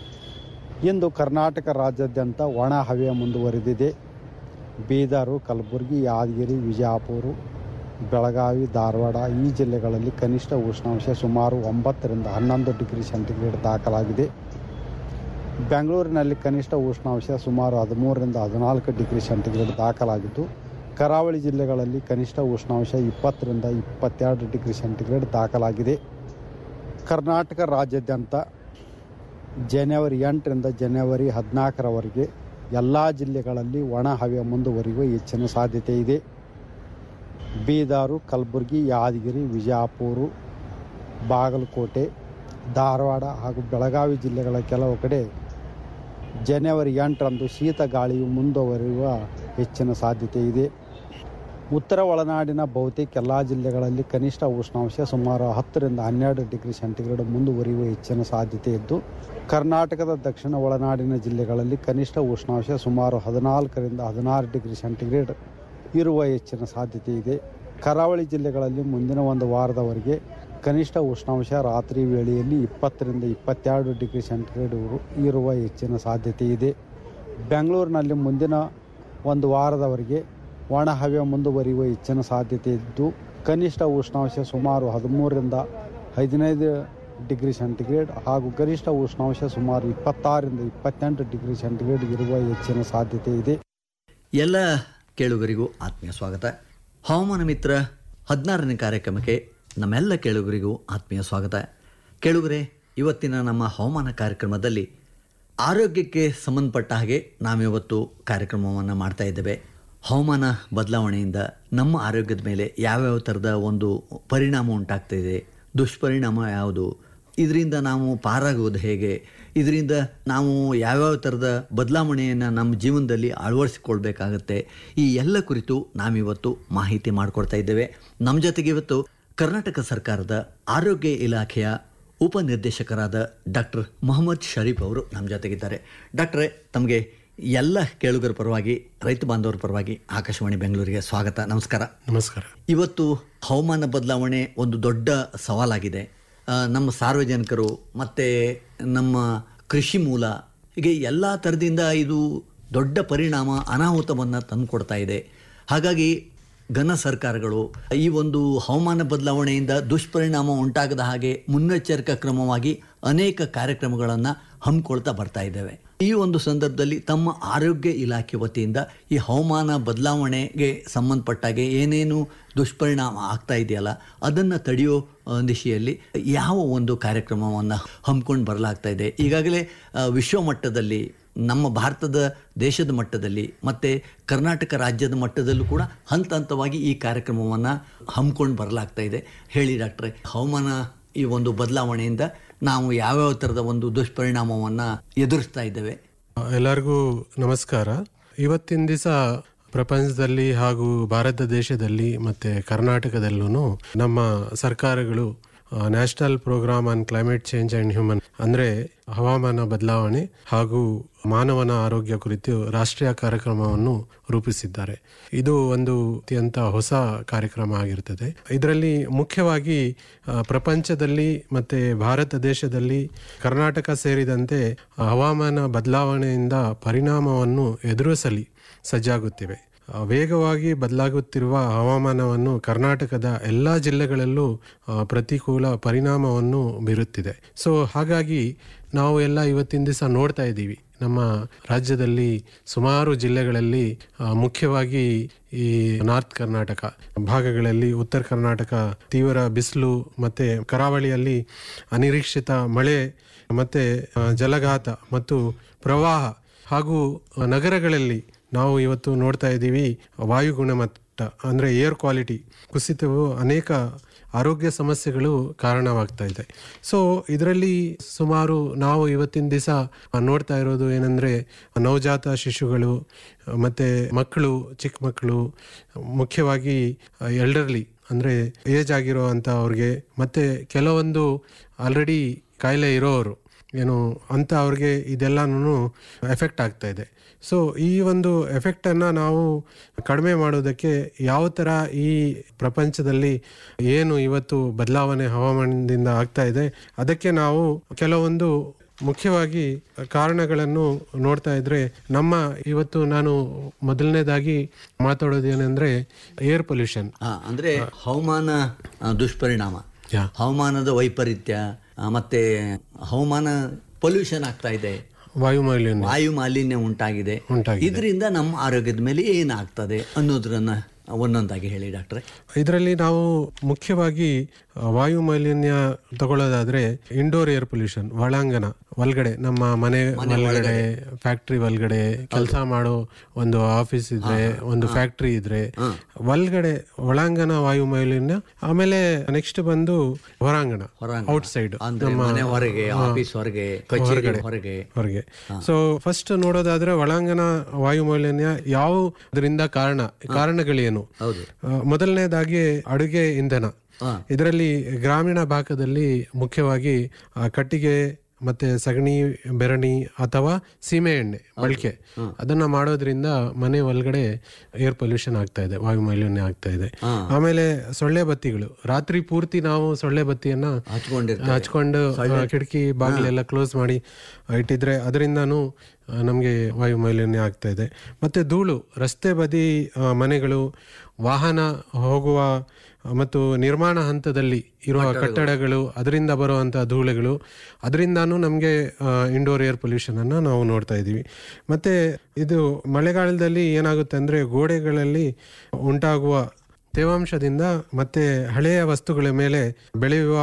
Speaker 7: ಇಂದು ಕರ್ನಾಟಕ ರಾಜ್ಯಾದ್ಯಂತ ಒಣ ಹವೆ ಮುಂದುವರೆದಿದೆ ಬೀದರು ಕಲಬುರಗಿ ಯಾದಗಿರಿ ವಿಜಯಪುರ ಬೆಳಗಾವಿ ಧಾರವಾಡ ಈ ಜಿಲ್ಲೆಗಳಲ್ಲಿ ಕನಿಷ್ಠ ಉಷ್ಣಾಂಶ ಸುಮಾರು ಒಂಬತ್ತರಿಂದ ಹನ್ನೊಂದು ಡಿಗ್ರಿ ಸೆಂಟಿಗ್ರೇಡ್ ದಾಖಲಾಗಿದೆ ಬೆಂಗಳೂರಿನಲ್ಲಿ ಕನಿಷ್ಠ ಉಷ್ಣಾಂಶ ಸುಮಾರು ಹದಿಮೂರರಿಂದ ಹದಿನಾಲ್ಕು ಡಿಗ್ರಿ ಸೆಂಟಿಗ್ರೇಡ್ ದಾಖಲಾಗಿದ್ದು ಕರಾವಳಿ ಜಿಲ್ಲೆಗಳಲ್ಲಿ ಕನಿಷ್ಠ ಉಷ್ಣಾಂಶ ಇಪ್ಪತ್ತರಿಂದ ಇಪ್ಪತ್ತೆರಡು ಡಿಗ್ರಿ ಸೆಂಟಿಗ್ರೇಡ್ ದಾಖಲಾಗಿದೆ ಕರ್ನಾಟಕ ರಾಜ್ಯಾದ್ಯಂತ ಜನವರಿ ಎಂಟರಿಂದ ಜನವರಿ ಹದಿನಾಲ್ಕರವರೆಗೆ ಎಲ್ಲ ಜಿಲ್ಲೆಗಳಲ್ಲಿ ಒಣ ಹವೆ ಮುಂದುವರಿಯುವ ಹೆಚ್ಚಿನ ಸಾಧ್ಯತೆ ಇದೆ ಬೀದಾರು ಕಲಬುರಗಿ ಯಾದಗಿರಿ ವಿಜಯಪುರ ಬಾಗಲಕೋಟೆ ಧಾರವಾಡ ಹಾಗೂ ಬೆಳಗಾವಿ ಜಿಲ್ಲೆಗಳ ಕೆಲವು ಕಡೆ ಜನವರಿ ಎಂಟರಂದು ಶೀತ ಗಾಳಿಯು ಮುಂದುವರಿಯುವ ಹೆಚ್ಚಿನ ಸಾಧ್ಯತೆ ಇದೆ ಉತ್ತರ ಒಳನಾಡಿನ ಬಹುತೇಕ ಎಲ್ಲ ಜಿಲ್ಲೆಗಳಲ್ಲಿ ಕನಿಷ್ಠ ಉಷ್ಣಾಂಶ ಸುಮಾರು ಹತ್ತರಿಂದ ಹನ್ನೆರಡು ಡಿಗ್ರಿ ಸೆಂಟಿಗ್ರೇಡ್ ಮುಂದುವರಿಯುವ ಹೆಚ್ಚಿನ ಸಾಧ್ಯತೆ ಇದ್ದು ಕರ್ನಾಟಕದ ದಕ್ಷಿಣ ಒಳನಾಡಿನ ಜಿಲ್ಲೆಗಳಲ್ಲಿ ಕನಿಷ್ಠ ಉಷ್ಣಾಂಶ ಸುಮಾರು ಹದಿನಾಲ್ಕರಿಂದ ಹದಿನಾರು ಡಿಗ್ರಿ ಸೆಂಟಿಗ್ರೇಡ್ ಇರುವ ಹೆಚ್ಚಿನ ಸಾಧ್ಯತೆ ಇದೆ ಕರಾವಳಿ ಜಿಲ್ಲೆಗಳಲ್ಲಿ ಮುಂದಿನ ಒಂದು ವಾರದವರೆಗೆ ಕನಿಷ್ಠ ಉಷ್ಣಾಂಶ ರಾತ್ರಿ ವೇಳೆಯಲ್ಲಿ ಇಪ್ಪತ್ತರಿಂದ ಇಪ್ಪತ್ತೆರಡು ಡಿಗ್ರಿ ಸೆಂಟಿಗ್ರೇಡ್ ಇರು- ಇರುವ ಹೆಚ್ಚಿನ ಸಾಧ್ಯತೆ ಇದೆ ಬೆಂಗಳೂರಿನಲ್ಲಿ ಮುಂದಿನ ಒಂದು ವಾರದವರೆಗೆ ಒಣ ಹವೆ ಮುಂದುವರಿಯುವ ಹೆಚ್ಚಿನ ಸಾಧ್ಯತೆ ಇದ್ದು ಕನಿಷ್ಠ ಉಷ್ಣಾಂಶ ಸುಮಾರು ಹದಿಮೂರರಿಂದ ಹದಿನೈದು ಡಿಗ್ರಿ ಸೆಂಟಿಗ್ರೇಡ್ ಹಾಗೂ ಗರಿಷ್ಠ ಉಷ್ಣಾಂಶ ಸುಮಾರು ಇಪ್ಪತ್ತಾರರಿಂದ ಇಪ್ಪತ್ತೆಂಟು ಡಿಗ್ರಿ ಸೆಂಟಿಗ್ರೇಡ್ ಇರುವ ಹೆಚ್ಚಿನ ಸಾಧ್ಯತೆ ಇದೆ
Speaker 5: ಎಲ್ಲ ಕೇಳುಗರಿಗೂ ಆತ್ಮೀಯ ಸ್ವಾಗತ ಹವಾಮಾನ ಮಿತ್ರ ಹದಿನಾರನೇ ಕಾರ್ಯಕ್ರಮಕ್ಕೆ ನಮ್ಮೆಲ್ಲ ಕೇಳುಗರಿಗೂ ಆತ್ಮೀಯ ಸ್ವಾಗತ ಕೇಳುಗರೆ ಇವತ್ತಿನ ನಮ್ಮ ಹವಾಮಾನ ಕಾರ್ಯಕ್ರಮದಲ್ಲಿ ಆರೋಗ್ಯಕ್ಕೆ ಸಂಬಂಧಪಟ್ಟ ಹಾಗೆ ನಾವಿವತ್ತು ಕಾರ್ಯಕ್ರಮವನ್ನು ಮಾಡ್ತಾ ಇದ್ದೇವೆ ಹವಾಮಾನ ಬದಲಾವಣೆಯಿಂದ ನಮ್ಮ ಆರೋಗ್ಯದ ಮೇಲೆ ಯಾವ್ಯಾವ ಥರದ ಒಂದು ಪರಿಣಾಮ ಉಂಟಾಗ್ತಾ ಇದೆ ದುಷ್ಪರಿಣಾಮ ಯಾವುದು ಇದರಿಂದ ನಾವು ಪಾರಾಗುವುದು ಹೇಗೆ ಇದರಿಂದ ನಾವು ಯಾವ್ಯಾವ ಥರದ ಬದಲಾವಣೆಯನ್ನು ನಮ್ಮ ಜೀವನದಲ್ಲಿ ಅಳವಡಿಸಿಕೊಳ್ಬೇಕಾಗತ್ತೆ ಈ ಎಲ್ಲ ಕುರಿತು ನಾವಿವತ್ತು ಮಾಹಿತಿ ಮಾಡಿಕೊಡ್ತಾ ಇದ್ದೇವೆ ನಮ್ಮ ಜೊತೆಗೆ ಇವತ್ತು ಕರ್ನಾಟಕ ಸರ್ಕಾರದ ಆರೋಗ್ಯ ಇಲಾಖೆಯ ಉಪನಿರ್ದೇಶಕರಾದ ಡಾಕ್ಟರ್ ಮೊಹಮ್ಮದ್ ಶರೀಫ್ ಅವರು ನಮ್ಮ ಜೊತೆಗಿದ್ದಾರೆ ಡಾಕ್ಟ್ರೇ ತಮಗೆ ಎಲ್ಲ ಕೇಳುಗರ ಪರವಾಗಿ ರೈತ ಬಾಂಧವರ ಪರವಾಗಿ ಆಕಾಶವಾಣಿ ಬೆಂಗಳೂರಿಗೆ ಸ್ವಾಗತ ನಮಸ್ಕಾರ
Speaker 8: ನಮಸ್ಕಾರ
Speaker 5: ಇವತ್ತು ಹವಾಮಾನ ಬದಲಾವಣೆ ಒಂದು ದೊಡ್ಡ ಸವಾಲಾಗಿದೆ ಆ, ನಮ್ಮ ಸಾರ್ವಜನಿಕರು ಮತ್ತು ನಮ್ಮ ಕೃಷಿ ಮೂಲ ಹೀಗೆ ಎಲ್ಲ ಥರದಿಂದ ಇದು ದೊಡ್ಡ ಪರಿಣಾಮ ಅನಾಹುತವನ್ನು ತಂದುಕೊಡ್ತಾ ಇದೆ ಹಾಗಾಗಿ ಘನ ಸರ್ಕಾರಗಳು ಈ ಒಂದು ಹವಾಮಾನ ಬದಲಾವಣೆಯಿಂದ ದುಷ್ಪರಿಣಾಮ ಉಂಟಾಗದ ಹಾಗೆ ಮುನ್ನೆಚ್ಚರಿಕಾ ಕ್ರಮವಾಗಿ ಅನೇಕ ಕಾರ್ಯಕ್ರಮಗಳನ್ನು ಹಮ್ಮಿಕೊಳ್ತಾ ಬರ್ತಾ ಇದ್ದೇವೆ ಈ ಒಂದು ಸಂದರ್ಭದಲ್ಲಿ ತಮ್ಮ ಆರೋಗ್ಯ ಇಲಾಖೆ ವತಿಯಿಂದ ಈ ಹವಾಮಾನ ಬದಲಾವಣೆಗೆ ಸಂಬಂಧಪಟ್ಟಾಗೆ ಏನೇನು ದುಷ್ಪರಿಣಾಮ ಆಗ್ತಾ ಇದೆಯಲ್ಲ ಅದನ್ನು ತಡೆಯೋ ಆ, ದಿಶೆಯಲ್ಲಿ ಯಾವ ಒಂದು ಕಾರ್ಯಕ್ರಮವನ್ನು ಹಮ್ಮಿಕೊಂಡು ಬರಲಾಗ್ತಾ ಇದೆ ಈಗಾಗಲೇ ಆ, ವಿಶ್ವ ಮಟ್ಟದಲ್ಲಿ ನಮ್ಮ ಭಾರತದ ದೇಶದ ಮಟ್ಟದಲ್ಲಿ ಮತ್ತು ಕರ್ನಾಟಕ ರಾಜ್ಯದ ಮಟ್ಟದಲ್ಲೂ ಕೂಡ ಹಂತ ಹಂತವಾಗಿ ಈ ಕಾರ್ಯಕ್ರಮವನ್ನು ಹಮ್ಮಿಕೊಂಡು ಬರಲಾಗ್ತಾ ಇದೆ ಹೇಳಿ ಡಾಕ್ಟ್ರೆ ಹವಾಮಾನ ಈ ಒಂದು ಬದಲಾವಣೆಯಿಂದ ನಾವು ಯಾವ್ಯಾವ ಥರದ ಒಂದು ದುಷ್ಪರಿಣಾಮವನ್ನು ಎದುರಿಸ್ತಾ ಇದ್ದೇವೆ
Speaker 8: ಎಲ್ಲರಿಗೂ ನಮಸ್ಕಾರ ಇವತ್ತಿನ ದಿವಸ ಪ್ರಪಂಚದಲ್ಲಿ ಹಾಗೂ ಭಾರತ ದೇಶದಲ್ಲಿ ಮತ್ತೆ ಕರ್ನಾಟಕದಲ್ಲೂ ನಮ್ಮ ಸರ್ಕಾರಗಳು national programme on climate change and human ಅಂದ್ರೆ ಹವಾಮಾನ ಬದಲಾವಣೆ ಹಾಗೂ ಮಾನವನ ಆರೋಗ್ಯ ಕುರಿತು ರಾಷ್ಟ್ರೀಯ ಕಾರ್ಯಕ್ರಮವನ್ನು ರೂಪಿಸಿದ್ದಾರೆ ಇದು ಒಂದು ಅತ್ಯಂತ ಹೊಸ ಕಾರ್ಯಕ್ರಮ ಆಗಿರ್ತದೆ ಇದರಲ್ಲಿ ಮುಖ್ಯವಾಗಿ ಆ, ಪ್ರಪಂಚದಲ್ಲಿ ಮತ್ತೆ ಭಾರತ ದೇಶದಲ್ಲಿ ಕರ್ನಾಟಕ ಸೇರಿದಂತೆ ಹವಾಮಾನ ಬದಲಾವಣೆಯಿಂದ ಪರಿಣಾಮವನ್ನು ಎದುರಿಸಲಿ ಸಜ್ಜಾಗುತ್ತಿವೆ ಆ, ವೇಗವಾಗಿ ಬದಲಾಗುತ್ತಿರುವ ಹವಾಮಾನವನ್ನು ಕರ್ನಾಟಕದ ಎಲ್ಲ ಜಿಲ್ಲೆಗಳಲ್ಲೂ ಆ, ಪ್ರತಿಕೂಲ ಪರಿಣಾಮವನ್ನು ಬೀರುತ್ತಿದೆ ಸೊ ಹಾಗಾಗಿ ನಾವು ಎಲ್ಲ ಇವತ್ತಿನ ದಿವಸ ನೋಡ್ತಾ ಇದ್ದೀವಿ ನಮ್ಮ ರಾಜ್ಯದಲ್ಲಿ ಸುಮಾರು ಜಿಲ್ಲೆಗಳಲ್ಲಿ ಆ, ಮುಖ್ಯವಾಗಿ ಈ ನಾರ್ತ್ ಕರ್ನಾಟಕ ಭಾಗಗಳಲ್ಲಿ ಉತ್ತರ ಕರ್ನಾಟಕ ತೀವ್ರ ಬಿಸಿಲು ಮತ್ತೆ ಕರಾವಳಿಯಲ್ಲಿ ಅನಿರೀಕ್ಷಿತ ಮಳೆ ಮತ್ತೆ ಆ, ಜಲಘಾತ ಮತ್ತು ಪ್ರವಾಹ ಹಾಗೂ ನಗರಗಳಲ್ಲಿ ನಾವು ಇವತ್ತು ನೋಡ್ತಾ ಇದ್ದೀವಿ ವಾಯು ಗುಣಮಟ್ಟ ಅಂದರೆ ಏರ್ ಕ್ವಾಲಿಟಿ ಕುಸಿತವು ಅನೇಕ ಆರೋಗ್ಯ ಸಮಸ್ಯೆಗಳು ಕಾರಣವಾಗ್ತಾ ಇದೆ ಸೊ ಇದರಲ್ಲಿ ಸುಮಾರು ನಾವು ಇವತ್ತಿನ ದಿವಸ ನೋಡ್ತಾ ಇರೋದು ಏನಂದರೆ ನವಜಾತ ಶಿಶುಗಳು ಮತ್ತು ಮಕ್ಕಳು ಚಿಕ್ಕ ಮಕ್ಕಳು ಮುಖ್ಯವಾಗಿ ಎಲ್ಡರ್ಲಿ ಅಂದರೆ ಏಜ್ ಆಗಿರೋ ಅಂಥ ಅವ್ರಿಗೆ ಮತ್ತು ಕೆಲವೊಂದು ಆಲ್ರೆಡಿ ಕಾಯಿಲೆ ಇರೋರು ಏನು ಅಂತ ಅವ್ರಿಗೆ ಇದೆಲ್ಲನೂ ಎಫೆಕ್ಟ್ ಆಗ್ತಾ ಇದೆ ಸೊ ಈ ಒಂದು ಎಫೆಕ್ಟನ್ನು ನಾವು ಕಡಿಮೆ ಮಾಡೋದಕ್ಕೆ ಯಾವ ಥರ ಈ ಪ್ರಪಂಚದಲ್ಲಿ ಏನು ಇವತ್ತು ಬದಲಾವಣೆ ಹವಾಮಾನದಿಂದ ಆಗ್ತಾ ಇದೆ ಅದಕ್ಕೆ ನಾವು ಕೆಲವೊಂದು ಮುಖ್ಯವಾಗಿ ಕಾರಣಗಳನ್ನು ನೋಡ್ತಾ ಇದ್ರೆ ನಮ್ಮ ಇವತ್ತು ನಾನು ಮೊದಲನೇದಾಗಿ ಮಾತಾಡೋದೇನೆಂದ್ರೆ ಏರ್ ಪೊಲ್ಯೂಷನ್
Speaker 5: ಆ, ಅಂದ್ರೆ ಹವಾಮಾನ ಆ, ದುಷ್ಪರಿಣಾಮ
Speaker 8: ಯಾ.
Speaker 5: ಹವಾಮಾನದ ವೈಪರೀತ್ಯ ಆ, ಮತ್ತೆ ಹವಾಮಾನ ಪೊಲ್ಯೂಷನ್ ಆಗ್ತಾ ಇದೆ
Speaker 8: ವಾಯು ಮಾಲಿನ್ಯ
Speaker 5: ವಾಯು ಮಾಲಿನ್ಯ ಉಂಟಾಗಿದೆ
Speaker 8: ಉಂಟಾಗಿದೆ.
Speaker 5: ಇದರಿಂದ ನಮ್ಮ ಆರೋಗ್ಯದ ಮೇಲೆ ಏನಾಗ್ತದೆ ಅನ್ನೋದ್ರನ್ನ ಒಂದೊಂದಾಗಿ ಹೇಳಿ ಡಾಕ್ಟ್ರೆ
Speaker 8: ಇದರಲ್ಲಿ ನಾವು ಮುಖ್ಯವಾಗಿ ಆ, ವಾಯು ಮಾಲಿನ್ಯ ತಗೊಳ್ಳೋದಾದ್ರೆ ಇಂಡೋರ್ ಏರ್ ಪೊಲ್ಯೂಷನ್ ಒಳಾಂಗಣ ಒಳಗಡೆ ನಮ್ಮ ಮನೆ ಒಳಗಡೆ ಫ್ಯಾಕ್ಟ್ರಿ ಒಳಗಡೆ ಕೆಲಸ ಮಾಡೋ ಒಂದು ಆಫೀಸ್ ಇದ್ರೆ ಒಂದು ಫ್ಯಾಕ್ಟ್ರಿ ಇದ್ರೆ ಒಳಗಡೆ ಒಳಾಂಗಣ ವಾಯು ಮಾಲಿನ್ಯ ಆಮೇಲೆ ನೆಕ್ಸ್ಟ್ ಬಂದು ಹೊರಾಂಗಣ ಔಟ್ ಸೈಡ್
Speaker 5: ಅಂದ್ರೆ ಮನೆ ಹೊರಗೆ ಆಫೀಸ್ ಹೊರಗೆ ಕಚೇರಿ ಹೊರಗೆ
Speaker 8: ಹೊರಗೆ ಸೊ ಫಸ್ಟ್ ನೋಡೋದಾದ್ರೆ ಒಳಾಂಗಣ ವಾಯು ಮಾಲಿನ್ಯ ಯಾವುದರಿಂದ ಕಾರಣ ಕಾರಣಗಳೇನು
Speaker 5: ಹೌದು
Speaker 8: ಆ, ಮೊದಲನೇದಾಗಿ ಅಡುಗೆ ಇಂಧನ ಇದರಲ್ಲಿ ಗ್ರಾಮೀಣ ಭಾಗದಲ್ಲಿ ಮುಖ್ಯವಾಗಿ ಆ, ಕಟ್ಟಿಗೆ ಮತ್ತೆ ಸಗಣಿ ಬೆರಣಿ ಅಥವಾ ಸೀಮೆ ಎಣ್ಣೆ ಬಳಕೆ ಅದನ್ನ ಮಾಡೋದ್ರಿಂದ ಮನೆ ಒಳಗಡೆ ಏರ್ ಪೊಲ್ಯೂಷನ್ ಆಗ್ತಾ ಇದೆ ವಾಯು ಮಾಲಿನ್ಯ ಆಗ್ತಾ ಇದೆ ಆಮೇಲೆ ಸೊಳ್ಳೆ ಬತ್ತಿಗಳು ರಾತ್ರಿ ಪೂರ್ತಿ ನಾವು ಸೊಳ್ಳೆ ಬತ್ತಿಯನ್ನ
Speaker 5: ಹಚ್ಕೊಂಡಿರ್ತಾರೆ
Speaker 8: ಹಚ್ಕೊಂಡು ಆ, ಕಿಟಕಿ ಬಾಗಿಲೆಲ್ಲ ಕ್ಲೋಸ್ ಮಾಡಿ ಇಟ್ಟಿದ್ರೆ ಅದರಿಂದನೂ ನಮಗೆ ವಾಯು ಮಾಲಿನ್ಯ ಆಗ್ತಾ ಇದೆ ಮತ್ತೆ ಧೂಳು ರಸ್ತೆ ಬದಿ ಆ, ಮನೆಗಳು ವಾಹನ ಹೋಗುವ ಆ, ಮತ್ತು ನಿರ್ಮಾಣ ಹಂತದಲ್ಲಿ ಇರುವ ಕಟ್ಟಡಗಳು ಅದರಿಂದ ಬರುವಂತಹ ಧೂಳುಗಳು ಅದರಿಂದಾನು ನಮಗೆ ಇಂಡೋರ್ ಏರ್ ಪೊಲ್ಯೂಷನ್ ಅನ್ನ ನಾವು ನೋಡ್ತಾ ಇದ್ದೀವಿ ಮತ್ತೆ ಇದು ಮಳೆಗಾಲದಲ್ಲಿ ಏನಾಗುತ್ತೆ ಅಂದ್ರೆ ಗೋಡೆಗಳಲ್ಲಿ ಉಂಟಾಗುವ ತೇವಾಂಶದಿಂದ ಮತ್ತೆ ಹಳೆಯ ವಸ್ತುಗಳ ಮೇಲೆ ಬೆಳೆಯುವ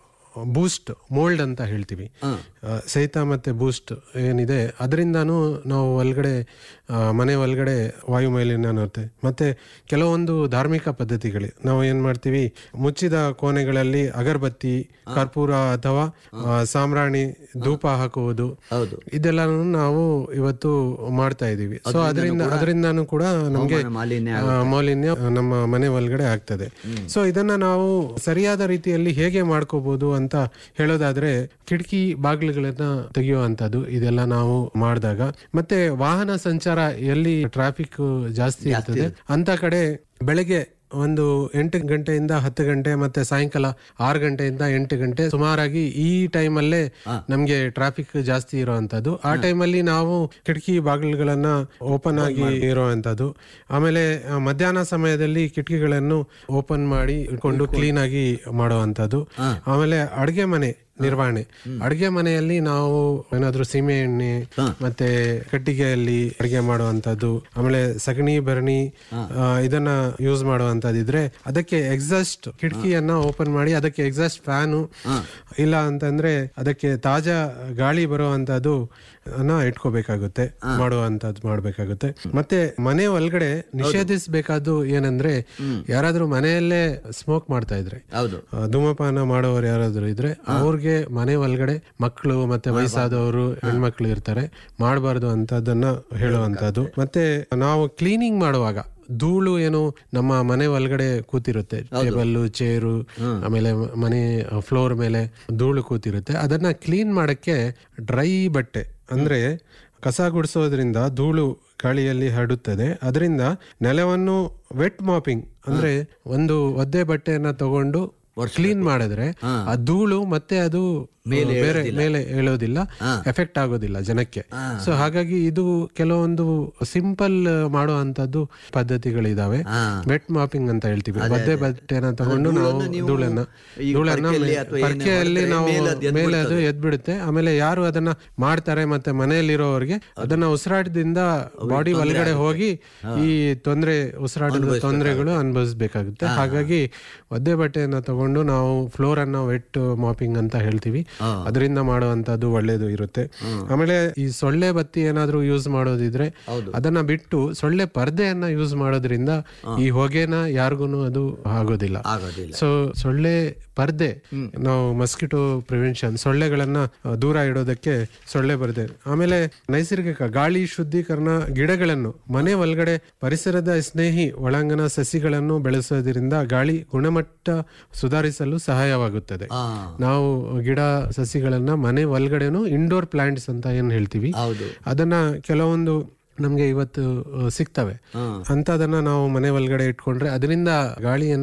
Speaker 8: ಬೂಸ್ಟ್ ಮೋಲ್ಡ್ ಅಂತ ಹೇಳ್ತೀವಿ ಆ, ಸಹಿತ ಮತ್ತೆ ಬೂಸ್ಟ್ ಏನಿದೆ ಅದರಿಂದಾನು ನಾವು ಒಳಗಡೆ ಆ, ಮನೆ ಒಳಗಡೆ ವಾಯು ಮಾಲಿನ್ಯ ನೋಡ್ತೇವೆ ಮತ್ತೆ ಕೆಲವೊಂದು ಧಾರ್ಮಿಕ ಪದ್ಧತಿಗಳು ನಾವು ಏನ್ ಮಾಡ್ತೀವಿ ಮುಚ್ಚಿದ ಕೋಣೆಗಳಲ್ಲಿ ಅಗರಬತ್ತಿ ಕರ್ಪೂರ ಅಥವಾ ಆ, ಸಾಂಬ್ರಾಣಿ ಧೂಪ ಹಾಕುವುದು
Speaker 5: ಹೌದು
Speaker 8: ಇದೆಲ್ಲನೂ ನಾವು ಇವತ್ತು ಮಾಡ್ತಾ ಇದೀವಿ ಸೊ ಅದರಿಂದ ಅದರಿಂದಾನು ಕೂಡ ನಮಗೆ
Speaker 5: ಹವಾಮಾನ ಮಾಲಿನ್ಯ
Speaker 8: ಆ, ಮಾಲಿನ್ಯ ನಮ್ಮ ಮನೆ ಒಳಗಡೆ ಆಗ್ತದೆ ಸೊ ಇದನ್ನ ನಾವು ಸರಿಯಾದ ರೀತಿಯಲ್ಲಿ ಹೇಗೆ ಮಾಡ್ಕೋಬಹುದು ಅಂತ ಹೇಳೋದಾದ್ರೆ ಕಿಟಕಿ ಬಾಗಿಲುಗಳನ್ನ ತೆಗೆಯುವಂತದ್ದು ಇದೆಲ್ಲ ನಾವು ಮಾಡಿದಾಗ ಮತ್ತೆ ವಾಹನ ಸಂಚಾರ ಎಲ್ಲಿ ಟ್ರಾಫಿಕ್ ಜಾಸ್ತಿ ಇರ್ತದೆ ಅಂತ ಕಡೆ ಬೆಳಗ್ಗೆ ಒಂದು ಎಂಟು ಗಂಟೆಯಿಂದ ಹತ್ತು ಗಂಟೆ ಮತ್ತೆ ಸಾಯಂಕಾಲ ಆರು ಗಂಟೆಯಿಂದ ಎಂಟು ಗಂಟೆ ಸುಮಾರಾಗಿ ಈ ಟೈಮಲ್ಲೇ ನಮ್ಗೆ ಟ್ರಾಫಿಕ್ ಜಾಸ್ತಿ ಇರುವಂತದ್ದು ಆ ಟೈಮಲ್ಲಿ ನಾವು ಕಿಟಕಿ ಬಾಗಿಲುಗಳನ್ನ ಓಪನ್ ಆಗಿ ಇರುವಂತದ್ದು ಆಮೇಲೆ ಆ, ಮಧ್ಯಾಹ್ನ ಸಮಯದಲ್ಲಿ ಕಿಟಕಿಗಳನ್ನು ಓಪನ್ ಮಾಡಿ ಇಟ್ಕೊಂಡು ಕ್ಲೀನ್ ಆಗಿ ಮಾಡುವಂತದ್ದು ಆಮೇಲೆ ಅಡುಗೆ ಮನೆ ನಿರ್ವಹಣೆ ಅಡುಗೆ ಮನೆಯಲ್ಲಿ ನಾವು ಏನಾದ್ರೂ ಸೀಮೆ ಎಣ್ಣೆ ಮತ್ತೆ ಕಟ್ಟಿಗೆಯಲ್ಲಿ ಅಡುಗೆ ಮಾಡುವಂತದ್ದು ಆಮೇಲೆ ಸಗಣಿ ಭರಣಿ ಆ, ಇದನ್ನ ಯೂಸ್ ಮಾಡುವಂತದಿದ್ರೆ ಅದಕ್ಕೆ ಎಕ್ಸಾಸ್ಟ್ ಕಿಟಕಿಯನ್ನ ಓಪನ್ ಮಾಡಿ ಅದಕ್ಕೆ ಎಕ್ಸಾಸ್ಟ್ ಫ್ಯಾನು ಇಲ್ಲ ಅಂತಂದ್ರೆ ಅದಕ್ಕೆ ತಾಜಾ ಗಾಳಿ ಬರುವಂತದ್ದು ಅನ್ನ ಇಟ್ಕೋಬೇಕಾಗುತ್ತೆ ಮಾಡುವಂತದ್ದು ಮಾಡ್ಬೇಕಾಗುತ್ತೆ ಮತ್ತೆ ಮನೆ ಒಳಗಡೆ ನಿಷೇಧಿಸಬೇಕಾದ್ದು ಏನಂದ್ರೆ ಯಾರಾದ್ರೂ ಮನೆಯಲ್ಲೇ ಸ್ಮೋಕ್ ಮಾಡ್ತಾ ಇದ್ರೆ
Speaker 5: ಹೌದು
Speaker 8: ಆ, ಧೂಮಪಾನ ಮಾಡೋರು ಯಾರಾದ್ರೂ ಇದ್ರೆ ಅವ್ರಿಗೆ ಮನೆ ಒಳಗಡೆ ಮಕ್ಕಳು ಮತ್ತೆ ವಯಸ್ಸಾದವರು ಹೆಣ್ಮಕ್ಳು ಇರ್ತಾರೆ ಮಾಡಬಾರ್ದು ಅಂತದನ್ನ ಹೇಳುವಂತದ್ದು ಮತ್ತೆ ನಾವು ಕ್ಲೀನಿಂಗ್ ಮಾಡುವಾಗ ಧೂಳು ಏನು ನಮ್ಮ ಮನೆ ಒಳಗಡೆ ಕೂತಿರುತ್ತೆ ಟೇಬಲ್ಲು ಚೇರು ಆಮೇಲೆ ಮ- ಮನೆ ಫ್ಲೋರ್ ಮೇಲೆ ಧೂಳು ಕೂತಿರುತ್ತೆ ಅದನ್ನ ಕ್ಲೀನ್ ಮಾಡಕ್ಕೆ ಡ್ರೈ ಬಟ್ಟೆ ಅಂದ್ರೆ ಕಸ ಗುಡಿಸೋದ್ರಿಂದ ಧೂಳು ಗಾಳಿಯಲ್ಲಿ ಹರಡುತ್ತದೆ ಅದರಿಂದ ನೆಲವನ್ನು ವೆಟ್ ಮಾಪಿಂಗ್ ಅಂದ್ರೆ ಒಂದು ಒದ್ದೆ ಬಟ್ಟೆಯನ್ನ ತಗೊಂಡು ಕ್ಲೀನ್ ಮಾಡಿದ್ರೆ ಆ ಧೂಳು ಮತ್ತೆ ಅದು ಬೇರೆ ಮೇಲೆ ಹೇಳೋದಿಲ್ಲ ಎಫೆಕ್ಟ್ ಆಗೋದಿಲ್ಲ ಜನಕ್ಕೆ ಸೊ ಹಾಗಾಗಿ ಇದು ಕೆಲವೊಂದು ಸಿಂಪಲ್ ಮಾಡುವಂತದ್ದು ಪದ್ಧತಿಗಳಿದಾವೆ ವೆಟ್ ಮಾಪಿಂಗ್ ಅಂತ ಹೇಳ್ತೀವಿ ಒದ್ದೆ ಬಟ್ಟೆನ ತಗೊಂಡು ನಾವು ಧೂಳನ್ನ
Speaker 5: ಈ
Speaker 8: ಧೂಳನ್ನ
Speaker 5: ಪರ್ಕೆಯಲ್ಲಿ ಅಥವಾ ಏನೇ
Speaker 8: ಪರ್ಕೆಯಲ್ಲಿ
Speaker 5: ಮಾಡಿದ್ರೆ
Speaker 8: ನಾವು
Speaker 5: ಮೇಲೆ ಅದು ಎದ್ದು
Speaker 8: ಮೇಲೆ ಅದು ಎದ್ಬಿಡುತ್ತೆ ಆಮೇಲೆ ಯಾರು ಅದನ್ನ ಮಾಡ್ತಾರೆ ಮತ್ತೆ ಮನೆಯಲ್ಲಿರೋರಿಗೆ ಅದನ್ನ ಉಸಿರಾಟದಿಂದ ಬಾಡಿ ಒಳಗಡೆ ಹೋಗಿ ಈ ತೊಂದರೆ ಉಸಿರಾಟದ ತೊಂದರೆಗಳು ಅನುಭವಿಸ್ಬೇಕಾಗುತ್ತೆ ಹಾಗಾಗಿ ಒದ್ದೆ ಬಟ್ಟೆಯನ್ನ ತಗೊಂಡು ನಾವು ಫ್ಲೋರ್ ಅನ್ನ ವೆಟ್ ಮಾಪಿಂಗ್ ಅಂತ ಹೇಳ್ತೀವಿ ಅದರಿಂದ ಮಾಡುವಂತದ್ದು ಒಳ್ಳೇದು ಇರುತ್ತೆ ಆಮೇಲೆ ಈ ಸೊಳ್ಳೆ ಬತ್ತಿ ಏನಾದ್ರೂ ಯೂಸ್ ಮಾಡೋದಿದ್ರೆ ಅದನ್ನ ಬಿಟ್ಟು ಸೊಳ್ಳೆ ಪರ್ದೆಯನ್ನ ಯೂಸ್ ಮಾಡೋದ್ರಿಂದ ಈ ಹೊಗೆನ ಯಾರಿಗೂ ಅದು ಆಗೋದಿಲ್ಲ
Speaker 5: ಆಗೋದಿಲ್ಲ
Speaker 8: ಸೊ ಸೊಳ್ಳೆ ಪರ್ದೆ ನಾವು ಮಸ್ಕಿಟೋ ಪ್ರಿವೆನ್ಷನ್ ಸೊಳ್ಳೆಗಳನ್ನ ಆ, ದೂರ ಇಡೋದಕ್ಕೆ ಸೊಳ್ಳೆ ಪರ್ದೆ ಆಮೇಲೆ ನೈಸರ್ಗಿಕ ಗಾಳಿ ಶುದ್ಧೀಕರಣ ಗಿಡಗಳನ್ನು ಮನೆ ಒಳಗಡೆ ಪರಿಸರದ ಸ್ನೇಹಿ ಒಳಾಂಗಣ ಸಸಿಗಳನ್ನು ಬೆಳೆಸೋದ್ರಿಂದ ಗಾಳಿ ಗುಣಮಟ್ಟ ಸುಧಾರಿಸಲು ಸಹಾಯವಾಗುತ್ತದೆ
Speaker 5: ಆ
Speaker 8: ನಾವು ಗಿಡ ಸಸಿಗಳನ್ನ ಮನೆ ಒಳಗಡೆನು ಇಂಡೋರ್ ಪ್ಲಾಂಟ್ಸ್ ಅಂತ ಏನ್ ಹೇಳ್ತೀವಿ
Speaker 5: ಹೌದು
Speaker 8: ಅದನ್ನ ಕೆಲವೊಂದು ನಮ್ಗೆ ಇವತ್ತು ಆ, ಸಿಗ್ತವೆ ಅಂತದನ್ನ ನಾವು ಮನೆ ಒಳಗಡೆ ಇಟ್ಕೊಂಡ್ರೆ ಅದರಿಂದ ಗಾಳಿಯನ್ನ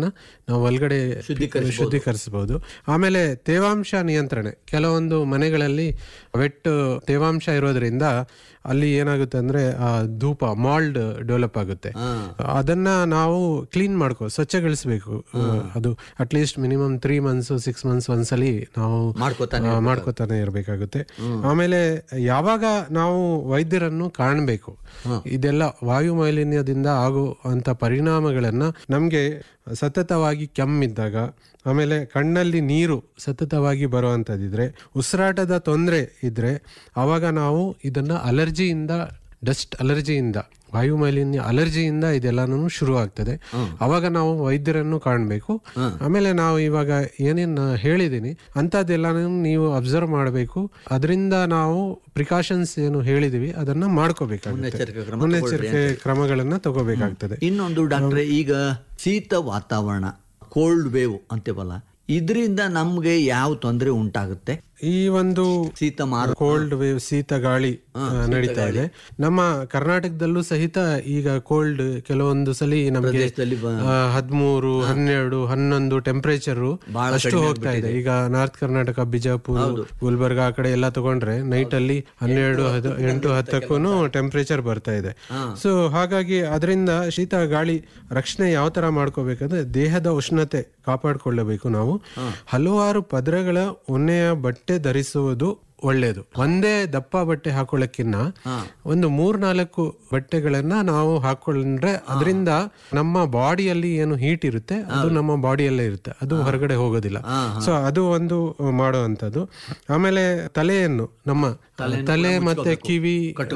Speaker 8: ನಾವು ಒಳಗಡೆ ಶುದ್ಧೀಕರಿಸಬಹುದು ಆಮೇಲೆ ತೇವಾಂಶ ನಿಯಂತ್ರಣೆ ಕೆಲವೊಂದು ಮನೆಗಳಲ್ಲಿ ವೆಟ್ ತೇವಾಂಶ ಇರೋದ್ರಿಂದ ಅಲ್ಲಿ ಏನಾಗುತ್ತೆ ಅಂದ್ರೆ ಆ ಧೂಪ ಮಾಲ್ಡ್ ಡೆವಲಪ್ ಆಗುತ್ತೆ ಅದನ್ನ ನಾವು ಕ್ಲೀನ್ ಮಾಡ್ಕೋ ಸ್ವಚ್ಛಗೊಳಿಸಬೇಕು ಅದು at least minimum three months six months ಒಂದ್ಸಲಿ ನಾವು
Speaker 5: ಮಾಡ್ಕೊತಾನೆ
Speaker 8: ಆ, ಮಾಡ್ಕೊತಾನೆ ಇರಬೇಕಾಗುತ್ತೆ ಆಮೇಲೆ ಯಾವಾಗ ನಾವು ವೈದ್ಯರನ್ನು ಕಾಣಬೇಕು ಇದೆಲ್ಲ ವಾಯು ಮಾಲಿನ್ಯದಿಂದ ಆಗುವಂತ ಪರಿಣಾಮಗಳನ್ನ ನಮ್ಗೆ ಸತತವಾಗಿ ಕೆಮ್ಮಿದ್ದಾಗ ಆಮೇಲೆ ಕಣ್ಣಲ್ಲಿ ನೀರು ಸತತವಾಗಿ ಬರುವಂಥದ್ದಿದ್ರೆ ಉಸಿರಾಟದ ತೊಂದರೆ ಇದ್ರೆ ಆವಾಗ ನಾವು ಇದನ್ನ ಅಲರ್ಜಿಯಿಂದ ಡಸ್ಟ್ ಅಲರ್ಜಿಯಿಂದ ವಾಯು ಮಾಲಿನ್ಯ ಅಲರ್ಜಿಯಿಂದ ಇದೆಲ್ಲಾನು ಶುರು ಆಗ್ತದೆ ಅವಾಗ ನಾವು ವೈದ್ಯರನ್ನು ಕಾಣಬೇಕು ಆಮೇಲೆ ನಾವು ಇವಾಗ ಏನೇನ್ ಹೇಳಿದೀನಿ ಅಂತದ್ದೆಲ್ಲಾನು ನೀವು ಅಬ್ಸರ್ವ್ ಮಾಡಬೇಕು ಅದರಿಂದ ನಾವು ಪ್ರಿಕಾಷನ್ಸ್ ಏನು ಹೇಳಿದೀವಿ ಅದನ್ನ ಮಾಡ್ಕೋಬೇಕಾಗುತ್ತೆ
Speaker 5: ಮುನ್ನೆಚ್ಚರಿಕೆ ಕ್ರಮ
Speaker 8: ಮುನ್ನೆಚ್ಚರಿಕೆ ಕ್ರಮಗಳನ್ನ ತಗೋಬೇಕಾಗ್ತದೆ
Speaker 5: ಇನ್ನೊಂದು ಡಾಕ್ಟ್ರೆ ಈಗ ಶೀತ ವಾತಾವರಣ ಕೋಲ್ಡ್ ವೇವ್ ಅಂತೇವಲ್ಲ ಇದರಿಂದ ನಮ್ಗೆ ಯಾವ ತೊಂದರೆ ಉಂಟಾಗುತ್ತೆ
Speaker 8: ಈ ಒಂದು
Speaker 5: ಶೀತ ಮಾರು
Speaker 8: ಕೋಲ್ಡ್ ವೇವ್ ಶೀತ ಗಾಳಿ ಆ, ನಡೀತಾ ಇದೆ ನಮ್ಮ ಕರ್ನಾಟಕದಲ್ಲೂ ಸಹಿತ ಈಗ ಕೋಲ್ಡ್ ಕೆಲವೊಂದು ಸಲಿ ನಮಗೆ
Speaker 5: ಪ್ರದೇಶದಲ್ಲಿ ಬ-
Speaker 8: ಹದಿಮೂರು ಹನ್ನೆರಡು ಹನ್ನೊಂದು ಟೆಂಪರೇಚರ್
Speaker 5: ಬಹಳ
Speaker 8: ಅಷ್ಟು
Speaker 5: ಕಡಿಮೆ
Speaker 8: ಹೋಗ್ತಾ ಇದೆ ಈಗ ನಾರ್ತ್ ಕರ್ನಾಟಕ ಬಿಜಾಪುರ ಗುಲ್ಬರ್ಗ ಆ ಕಡೆ ಎಲ್ಲ ತಗೊಂಡ್ರೆ ನೈಟ್ ಅಲ್ಲಿ ಹನ್ನೆರಡು ಹದ್- ಎಂಟು ಹತ್ತಕ್ಕೂ ಟೆಂಪರೇಚರ್ ಬರ್ತಾ ಇದೆ ಸೊ ಹಾಗಾಗಿ ಅದರಿಂದ ಶೀತ ಗಾಳಿ ರಕ್ಷಣೆ ಯಾವ ತರ ಮಾಡ್ಕೋಬೇಕಂದ್ರೆ ದೇಹದ ಉಷ್ಣತೆ ಕಾಪಾಡಿಕೊಳ್ಳಬೇಕು ನಾವು ಹಲವಾರು ಪದರಗಳ ಉಣ್ಣೆಯ ಬಟ್ಟೆ ಧರಿಸುವುದು ಒಳ್ಳೇದು ಒಂದೇ ದಪ್ಪ ಬಟ್ಟೆ ಹಾಕೊಳ್ಳಕ್ಕಿನ್ನ ಒಂದು ಮೂರ್ನಾಲ್ಕು ಬಟ್ಟೆಗಳನ್ನ ನಾವು ಹಾಕೊಂಡ್ರೆ ಅದರಿಂದ ನಮ್ಮ ಬಾಡಿಯಲ್ಲಿ ಏನು ಹೀಟ್ ಇರುತ್ತೆ ಅದು ನಮ್ಮ ಬಾಡಿಯಲ್ಲೇ ಇರುತ್ತೆ ಅದು ಹೊರಗಡೆ ಹೋಗೋದಿಲ್ಲ ಸೊ ಅದು ಒಂದು ಮಾಡುವಂಥದ್ದು ಆಮೇಲೆ ತಲೆಯನ್ನು ನಮ್ಮ ತಲೆ ಮತ್ತೆ ಕಿವಿ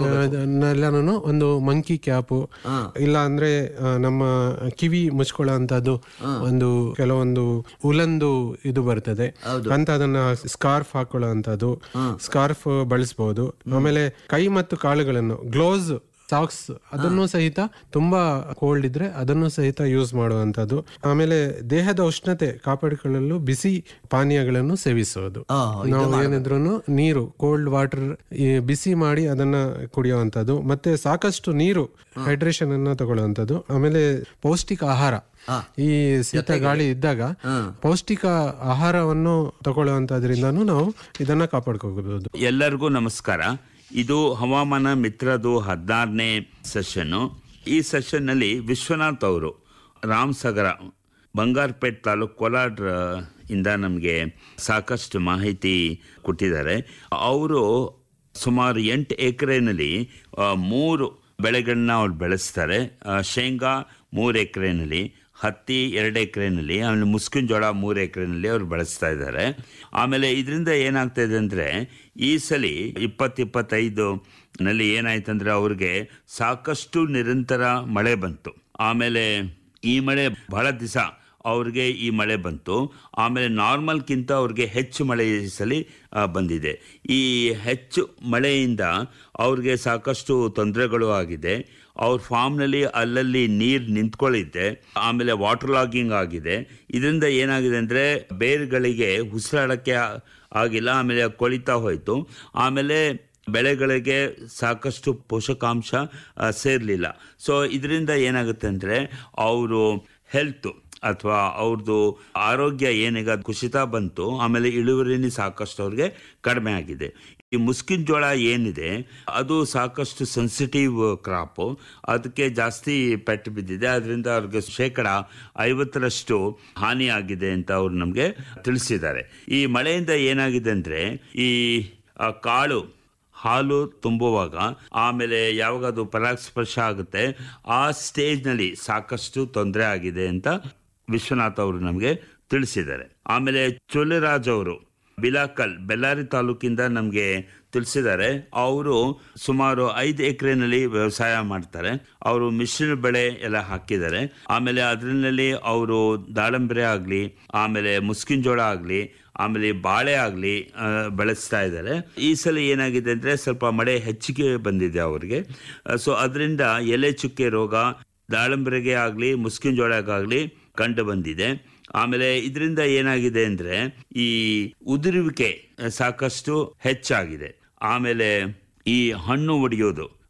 Speaker 8: ಎಲ್ಲಾನು ಒಂದು ಮಂಕಿ ಕ್ಯಾಪು ಇಲ್ಲ ಅಂದ್ರೆ ಆ, ನಮ್ಮ ಕಿವಿ ಮುಚ್ಕೊಳ್ಳೋ ಅಂತದ್ದು ಒಂದು ಕೆಲವೊಂದು ಉಲಂದು ಇದು ಬರ್ತದೆ ಅಂತ ಅದನ್ನ ಸ್ಕಾರ್ಫ್ ಹಾಕೊಳ್ಳೋ ಅಂತದ್ದು ಸ್ಕಾರ್ಫ್ ಬಳಸಬಹುದು ಆಮೇಲೆ ಕೈ ಮತ್ತು ಕಾಲುಗಳನ್ನು ಗ್ಲೋಸ್ ಸಾಕ್ಸ್ ಅದನ್ನು ಸಹಿತ ತುಂಬಾ ಕೋಲ್ಡ್ ಇದ್ರೆ ಅದನ್ನು ಸಹಿತ ಯೂಸ್ ಮಾಡುವಂತದ್ದು ಆಮೇಲೆ ದೇಹದ ಉಷ್ಣತೆ ಕಾಪಾಡಿಕೊಳ್ಳಲು ಬಿಸಿ ಪಾನೀಯಗಳನ್ನು ಸೇವಿಸುವುದು ನಾವು ಏನಿದ್ರು ನೀರು ಕೋಲ್ಡ್ ವಾಟರ್ ಬಿಸಿ ಮಾಡಿ ಅದನ್ನ ಕುಡಿಯುವಂತದ್ದು ಮತ್ತೆ ಸಾಕಷ್ಟು ನೀರು ಹೈಡ್ರೇಷನ್ ಅನ್ನ ತಗೊಳ್ಳುವಂತದ್ದು ಆಮೇಲೆ ಪೌಷ್ಟಿಕ ಆಹಾರ ಈ ಶೀತ ಗಾಳಿ ಇದ್ದಾಗ ಪೌಷ್ಟಿಕ ಆಹಾರವನ್ನು ತಗೊಳ್ಳುವಂತದ್ರಿಂದನೂ ನಾವು ಇದನ್ನ ಕಾಪಾಡ್ಕೋಬಹುದು
Speaker 9: ಎಲ್ಲರಿಗೂ ನಮಸ್ಕಾರ ಇದು ಹವಾಮಾನ ಮಿತ್ರದು ಹದಿನಾರನೇ ಸೆಷನ್ನು ಈ ಸೆಷನ್ನಲ್ಲಿ ವಿಶ್ವನಾಥ್ ಅವರು ರಾಮಸಾಗರ ಬಂಗಾರಪೇಟ್ ತಾಲೂಕು ಕೋಲಾರ ಇಂದ ನಮಗೆ ಸಾಕಷ್ಟು ಮಾಹಿತಿ ಕೊಟ್ಟಿದ್ದಾರೆ ಅವರು ಸುಮಾರು ಎಂಟು ಎಕರೆನಲ್ಲಿ ಮೂರು ಬೆಳೆಗಳನ್ನ ಅವ್ರು ಬೆಳೆಸ್ತಾರೆ ಆ, ಶೇಂಗಾ ಮೂರು ಎಕರೆನಲ್ಲಿ ಹತ್ತಿ ಎರಡು ಎಕರೆನಲ್ಲಿ ಆಮೇಲೆ ಮುಸ್ಕಿನ ಜೋಳ ಮೂರು ಎಕರೆನಲ್ಲಿ ಅವ್ರು ಬೆಳೆಸ್ತಾ ಇದ್ದಾರೆ ಆಮೇಲೆ ಇದರಿಂದ ಏನಾಗ್ತಾ ಇದೆ ಅಂದರೆ ಈ ಸಲ ಇಪ್ಪತ್ತು ಇಪ್ಪತ್ತೈದು ನಲ್ಲಿ ಏನಾಯ್ತಂದ್ರೆ ಅವ್ರಿಗೆ ಸಾಕಷ್ಟು ನಿರಂತರ ಮಳೆ ಬಂತು ಆಮೇಲೆ ಈ ಮಳೆ ಬಹಳ ದಿವಸ ಅವ್ರಿಗೆ ಈ ಮಳೆ ಬಂತು ಆಮೇಲೆ ನಾರ್ಮಲ್ಗಿಂತ ಅವ್ರಿಗೆ ಹೆಚ್ಚು ಮಳೆ ಈ ಸಲ ಆ, ಬಂದಿದೆ ಈ ಹೆಚ್ಚು ಮಳೆಯಿಂದ ಅವ್ರಿಗೆ ಸಾಕಷ್ಟು ತೊಂದರೆಗಳು ಆಗಿದೆ ಅವ್ರ ಫಾರ್ಮ್ನಲ್ಲಿ ಅಲ್ಲಲ್ಲಿ ನೀರು ನಿಂತ್ಕೊಳ್ಳಿದ್ದೆ ಆಮೇಲೆ ವಾಟರ್ ಲಾಗಿಂಗ್ ಆಗಿದೆ ಇದರಿಂದ ಏನಾಗಿದೆ ಅಂದರೆ ಬೇರುಗಳಿಗೆ ಉಸಿರಾಡೋಕ್ಕೆ ಆಗಿಲ್ಲ ಆಮೇಲೆ ಕೊಳಿತಾ ಹೋಯಿತು ಆಮೇಲೆ ಬೆಳೆಗಳಿಗೆ ಸಾಕಷ್ಟು ಪೋಷಕಾಂಶ ಸೇರಲಿಲ್ಲ ಸೊ ಇದರಿಂದ ಏನಾಗುತ್ತೆ ಅಂದರೆ ಅವರು ಹೆಲ್ತು ಅಥವಾ ಅವ್ರದ್ದು ಆರೋಗ್ಯ ಏನೀಗ ಕುಸಿತ ಬಂತು ಆಮೇಲೆ ಇಳುವರಿನಿ ಸಾಕಷ್ಟು ಅವ್ರಿಗೆ ಕಡಿಮೆ ಆಗಿದೆ ಈ ಮುಸ್ಕಿನ ಜೋಳ ಏನಿದೆ ಅದು ಸಾಕಷ್ಟು ಸೆನ್ಸಿಟಿವ್ ಕ್ರಾಪು ಅದಕ್ಕೆ ಜಾಸ್ತಿ ಪೆಟ್ಟು ಬಿದ್ದಿದೆ ಅದರಿಂದ ಅವ್ರಿಗೆ ಶೇಕಡ ಐವತ್ತರಷ್ಟು ಹಾನಿ ಆಗಿದೆ ಅಂತ ಅವ್ರು ನಮಗೆ ತಿಳಿಸಿದ್ದಾರೆ ಈ ಮಳೆಯಿಂದ ಏನಾಗಿದೆ ಅಂದರೆ ಈ ಆ, ಕಾಳು ಹಾಲು ತುಂಬುವಾಗ ಆಮೇಲೆ ಯಾವಾಗ ಅದು ಪರಾಗಸ್ಪರ್ಶ ಆಗುತ್ತೆ ಆ ಸ್ಟೇಜ್ನಲ್ಲಿ ಸಾಕಷ್ಟು ತೊಂದರೆ ಆಗಿದೆ ಅಂತ ವಿಶ್ವನಾಥ್ ಅವರು ನಮಗೆ ತಿಳಿಸಿದ್ದಾರೆ ಆಮೇಲೆ ಚೊಲೆರಾಜ್ ಅವರು ಬಿಲಾಕಲ್ ಬೆಳ್ಳಾರಿ ತಾಲೂಕಿಂದ ನಮಗೆ ತಿಳಿಸಿದ್ದಾರೆ ಅವರು ಸುಮಾರು ಐದು ಎಕರೆನಲ್ಲಿ ವ್ಯವಸಾಯ ಮಾಡ್ತಾರೆ ಅವರು ಮಿಶ್ರ ಬೆಳೆ ಎಲ್ಲ ಹಾಕಿದ್ದಾರೆ ಆಮೇಲೆ ಅದರಲ್ಲಿ ಅವರು ದಾಳಂಬರೆ ಆಗಲಿ ಆಮೇಲೆ ಮುಸ್ಕಿನ ಜೋಳ ಆಗಲಿ ಆಮೇಲೆ ಬಾಳೆ ಆಗಲಿ ಬೆಳೆಸ್ತಾ ಇದ್ದಾರೆ ಈ ಸಲ ಏನಾಗಿದೆ ಅಂದರೆ ಸ್ವಲ್ಪ ಮಳೆ ಹೆಚ್ಚಿಗೆ ಬಂದಿದೆ ಅವರಿಗೆ ಸೊ ಅದರಿಂದ ಎಲೆ ಚುಕ್ಕೆ ರೋಗ ದಾಳಂಬರೆಗೆ ಆಗಲಿ ಮುಸ್ಕಿನ ಜೋಳಕ್ಕಾಗಲಿ ಕಂಡು ಬಂದಿದೆ ಆಮೇಲೆ ಇದರಿಂದ ಏನಾಗಿದೆ ಅಂದರೆ ಈ ಉದುರುವಿಕೆ ಸಾಕಷ್ಟು ಹೆಚ್ಚಾಗಿದೆ ಆಮೇಲೆ ಈ ಹಣ್ಣು ಒಡೆಯೋದು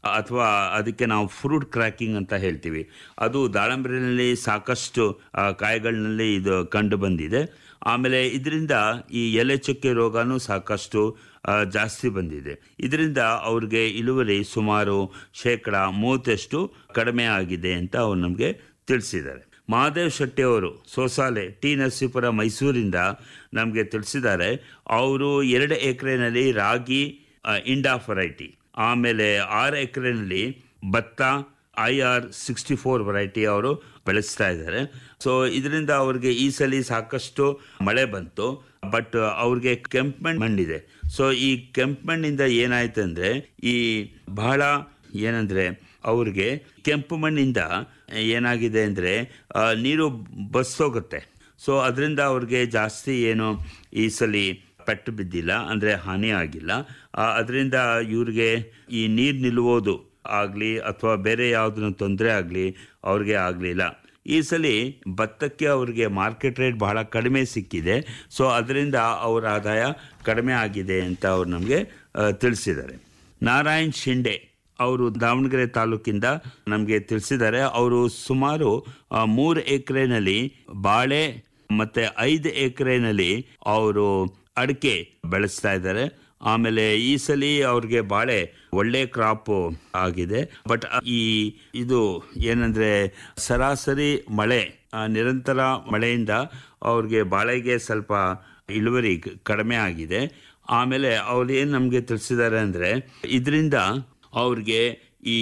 Speaker 9: ಅಥವಾ ಅದಕ್ಕೆ ನಾವು ಫ್ರೂಟ್ ಕ್ರ್ಯಾಕಿಂಗ್ ಅಂತ ಹೇಳ್ತೀವಿ ಅದು ದಾಳಂಬ್ರಿನಲ್ಲಿ ಸಾಕಷ್ಟು ಆ, ಕಾಯಿಗಳಲ್ಲಿ ಇದು ಕಂಡು ಬಂದಿದೆ ಆಮೇಲೆ ಇದರಿಂದ ಈ ಎಲೆ ಚುಕ್ಕೆ ರೋಗನೂ ಸಾಕಷ್ಟು ಆ, ಜಾಸ್ತಿ ಬಂದಿದೆ ಇದರಿಂದ ಅವ್ರಿಗೆ ಇಳುವರಿ ಸುಮಾರು ಶೇಕಡ ಮೂವತ್ತಷ್ಟು ಕಡಿಮೆ ಆಗಿದೆ ಅಂತ ಅವ್ರು ನಮಗೆ ತಿಳಿಸಿದ್ದಾರೆ ಮಹಾದೇವ್ ಶೆಟ್ಟಿ ಅವರು ಸೋಸಾಲೆ ಟಿ ನರಸೀಪುರ ಮೈಸೂರಿಂದ ನಮಗೆ ತಿಳಿಸಿದ್ದಾರೆ ಅವರು ಎರಡು ಎಕರೆನಲ್ಲಿ ರಾಗಿ ಆ, ಇಂಡಾ ವೆರೈಟಿ ಆಮೇಲೆ ಆರು ಎಕರೆನಲ್ಲಿ ಭತ್ತ I R sixty four variety ಅವರು ಬೆಳೆಸ್ತಾ ಇದ್ದಾರೆ ಸೊ ಇದರಿಂದ ಅವ್ರಿಗೆ ಈ ಸಲ ಸಾಕಷ್ಟು ಮಳೆ ಬಂತು ಬಟ್ ಅವ್ರಿಗೆ ಕೆಂಪು ಮಣ್ಣು ಮಣ್ಣಿದೆ ಸೊ ಈ ಕೆಂಪು ಮಣ್ಣಿಂದ ಏನಾಯ್ತು ಅಂದರೆ ಈ ಬಹಳ ಏನಂದರೆ ಅವ್ರಿಗೆ ಕೆಂಪು ಮಣ್ಣಿಂದ ಏನಾಗಿದೆ ಅಂದರೆ ನೀರು ಬಸ್ಸೋಗುತ್ತೆ ಸೊ ಅದರಿಂದ ಅವ್ರಿಗೆ ಜಾಸ್ತಿ ಏನು ಈ ಸಲ ಪೆಟ್ಟು ಬಿದ್ದಿಲ್ಲ ಅಂದರೆ ಹಾನಿ ಆಗಿಲ್ಲ ಅದರಿಂದ ಇವ್ರಿಗೆ ಈ ನೀರು ನಿಲ್ಲುವುದು ಆಗಲಿ ಅಥವಾ ಬೇರೆ ಯಾವುದನ್ನು ತೊಂದರೆ ಆಗಲಿ ಅವ್ರಿಗೆ ಆಗಲಿಲ್ಲ ಈ ಸಲ ಭತ್ತಕ್ಕೆ ಅವ್ರಿಗೆ ಮಾರ್ಕೆಟ್ ರೇಟ್ ಬಹಳ ಕಡಿಮೆ ಸಿಕ್ಕಿದೆ ಸೊ ಅದರಿಂದ ಅವರ ಆದಾಯ ಕಡಿಮೆ ಆಗಿದೆ ಅಂತ ಅವ್ರು ನಮಗೆ ತಿಳಿಸಿದ್ದಾರೆ ನಾರಾಯಣ್ ಶಿಂಡೆ ಅವರು ದಾವಣಗೆರೆ ತಾಲೂಕಿಂದ ನಮಗೆ ತಿಳಿಸಿದ್ದಾರೆ ಅವರು ಸುಮಾರು ಆ, ಮೂರು ಎಕರೆನಲ್ಲಿ ಬಾಳೆ ಮತ್ತೆ ಐದು ಎಕರೆನಲ್ಲಿ ಅವರು ಅಡಿಕೆ ಬೆಳೆಸ್ತಾ ಇದ್ದಾರೆ ಆಮೇಲೆ ಈ ಸಲ ಅವ್ರಿಗೆ ಬಾಳೆ ಒಳ್ಳೆ ಕ್ರಾಪ್ ಆಗಿದೆ ಬಟ್ ಈ ಇದು ಏನಂದ್ರೆ ಸರಾಸರಿ ಮಳೆ ಆ, ನಿರಂತರ ಮಳೆಯಿಂದ ಅವ್ರಿಗೆ ಬಾಳೆಗೆ ಸ್ವಲ್ಪ ಇಳುವರಿ ಕ- ಕಡಿಮೆ ಆಗಿದೆ ಆಮೇಲೆ ಅವ್ರು ಏನು ನಮಗೆ ತಿಳಿಸಿದ್ದಾರೆ ಅಂದರೆ ಇದರಿಂದ ಅವ್ರಿಗೆ ಈ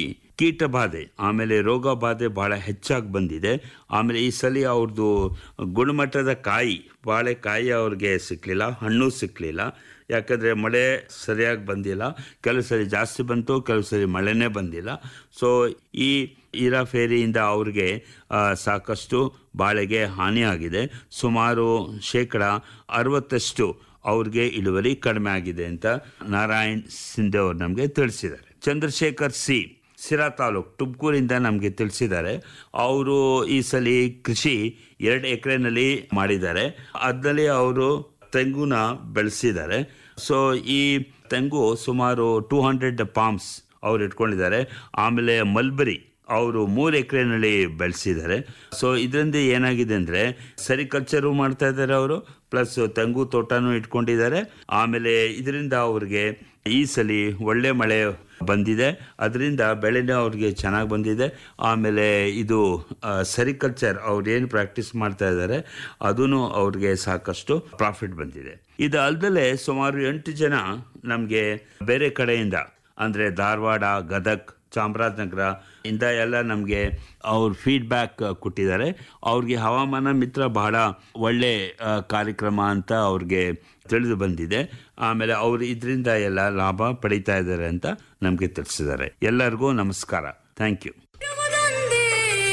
Speaker 9: ಕೀಟ ಬಾಧೆ ಆಮೇಲೆ ರೋಗ ಬಾಧೆ ಬಹಳ ಹೆಚ್ಚಾಗಿ ಬಂದಿದೆ ಆಮೇಲೆ ಈ ಸಲ ಅವ್ರದ್ದು ಗುಣಮಟ್ಟದ ಕಾಯಿ ಬಾಳೆಕಾಯಿ ಅವ್ರಿಗೆ ಸಿಕ್ಕಲಿಲ್ಲ ಹಣ್ಣು ಸಿಕ್ಕಲಿಲ್ಲ ಯಾಕಂದರೆ ಮಳೆ ಸರಿಯಾಗಿ ಬಂದಿಲ್ಲ ಕೆಲವು ಸರಿ ಜಾಸ್ತಿ ಬಂತು ಕೆಲವು ಸರಿ ಮಳೆನೇ ಬಂದಿಲ್ಲ ಸೊ ಈ ಈರಾ ಫೇರಿಯಿಂದ ಅವ್ರಿಗೆ ಆ, ಸಾಕಷ್ಟು ಬಾಳೆಗೆ ಹಾನಿಯಾಗಿದೆ ಸುಮಾರು ಶೇಕಡ ಅರವತ್ತಷ್ಟು ಅವ್ರಿಗೆ ಇಳುವರಿ ಕಡಿಮೆ ಆಗಿದೆ ಅಂತ ನಾರಾಯಣ್ ಸಿಂಧೆ ಅವರು ನಮಗೆ ತಿಳಿಸಿದ್ದಾರೆ ಚಂದ್ರಶೇಖರ್ ಸಿ ಸಿರಾ ತಾಲೂಕ್ ತುಮಕೂರಿಂದ ನಮಗೆ ತಿಳಿಸಿದ್ದಾರೆ ಅವರು ಈ ಸಲ ಕೃಷಿ ಎರಡು ಎಕರೆನಲ್ಲಿ ಮಾಡಿದ್ದಾರೆ ಅದರಲ್ಲಿ ಅವರು ತೆಂಗುನ ಬೆಳೆಸಿದ್ದಾರೆ ಸೊ ಈ ತೆಂಗು ಸುಮಾರು ಟೂ ಹಂಡ್ರೆಡ್ ಪಾಮ್ಸ್ ಅವ್ರು ಇಟ್ಕೊಂಡಿದ್ದಾರೆ ಆಮೇಲೆ ಮಲ್ಬರಿ ಅವರು ಮೂರು ಎಕರೆನಲ್ಲಿ ಬೆಳೆಸಿದ್ದಾರೆ ಸೊ ಇದರಿಂದ ಏನಾಗಿದೆ ಅಂದರೆ ಸೆರಿಕಲ್ಚರು ಮಾಡ್ತಾ ಇದ್ದಾರೆ ಅವರು ಪ್ಲಸ್ ತೆಂಗು ತೋಟನೂ ಇಟ್ಕೊಂಡಿದ್ದಾರೆ ಆಮೇಲೆ ಇದರಿಂದ ಅವ್ರಿಗೆ ಈ ಸಲ ಒಳ್ಳೆ ಮಳೆ ಬಂದಿದೆ ಅದರಿಂದ ಬೆಳೆನೂ ಅವ್ರಿಗೆ ಚೆನ್ನಾಗಿ ಬಂದಿದೆ ಆಮೇಲೆ ಇದು ಸೆರಿಕಲ್ಚರ್ ಅವ್ರು ಏನು ಪ್ರಾಕ್ಟೀಸ್ ಮಾಡ್ತಾ ಇದ್ದಾರೆ ಅದೂ ಅವ್ರಿಗೆ ಸಾಕಷ್ಟು ಪ್ರಾಫಿಟ್ ಬಂದಿದೆ ಇದು ಅಲ್ಲದೆ ಸುಮಾರು ಎಂಟು ಜನ ನಮಗೆ ಬೇರೆ ಕಡೆಯಿಂದ ಅಂದರೆ ಧಾರವಾಡ ಗದಗ್ ಚಾಮರಾಜನಗರ ಇಂದ ಎಲ್ಲ ನಮಗೆ ಅವ್ರ ಫೀಡ್ಬ್ಯಾಕ್ ಕೊಟ್ಟಿದ್ದಾರೆ ಅವ್ರಿಗೆ ಹವಾಮಾನ ಮಿತ್ರ ಬಹಳ ಒಳ್ಳೆ ಆ, ಕಾರ್ಯಕ್ರಮ ಅಂತ ಅವ್ರಿಗೆ ತಿಳಿದು ಬಂದಿದೆ ಆಮೇಲೆ ಅವರು ಇದರಿಂದ ಎಲ್ಲ ಲಾಭ ಪಡೀತಾ ಇದ್ದಾರೆ ಅಂತ ನಮಗೆ ತಿಳಿಸಿದ್ದಾರೆ ಎಲ್ಲರಿಗೂ ನಮಸ್ಕಾರ ಥ್ಯಾಂಕ್ ಯು
Speaker 4: ಇರುವುದೊಂದೇ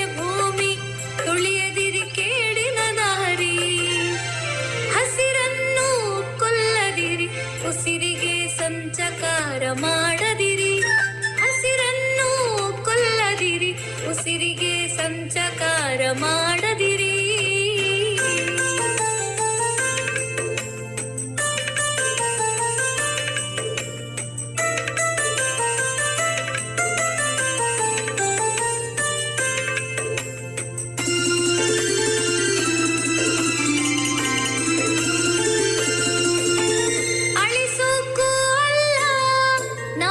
Speaker 4: ಭೂಮಿ ತುಳಿಯದಿರಿ ಕೇಡಿನ ದಾರಿ ಹಸಿರನ್ನು ಕೊಲ್ಲದಿರಿ ಉಸಿರಿಗೆ ಸಂಚಕಾರ ಮಾಡದಿರಿ ಹಸಿರನ್ನು ಕೊಲ್ಲದಿರಿ ಉಸಿರಿಗೆ ಸಂಚಕಾರ ಮಾಡದಿರಿ ಅಳಿಸೋಕ್ಕೂ ಅಲ್ಲ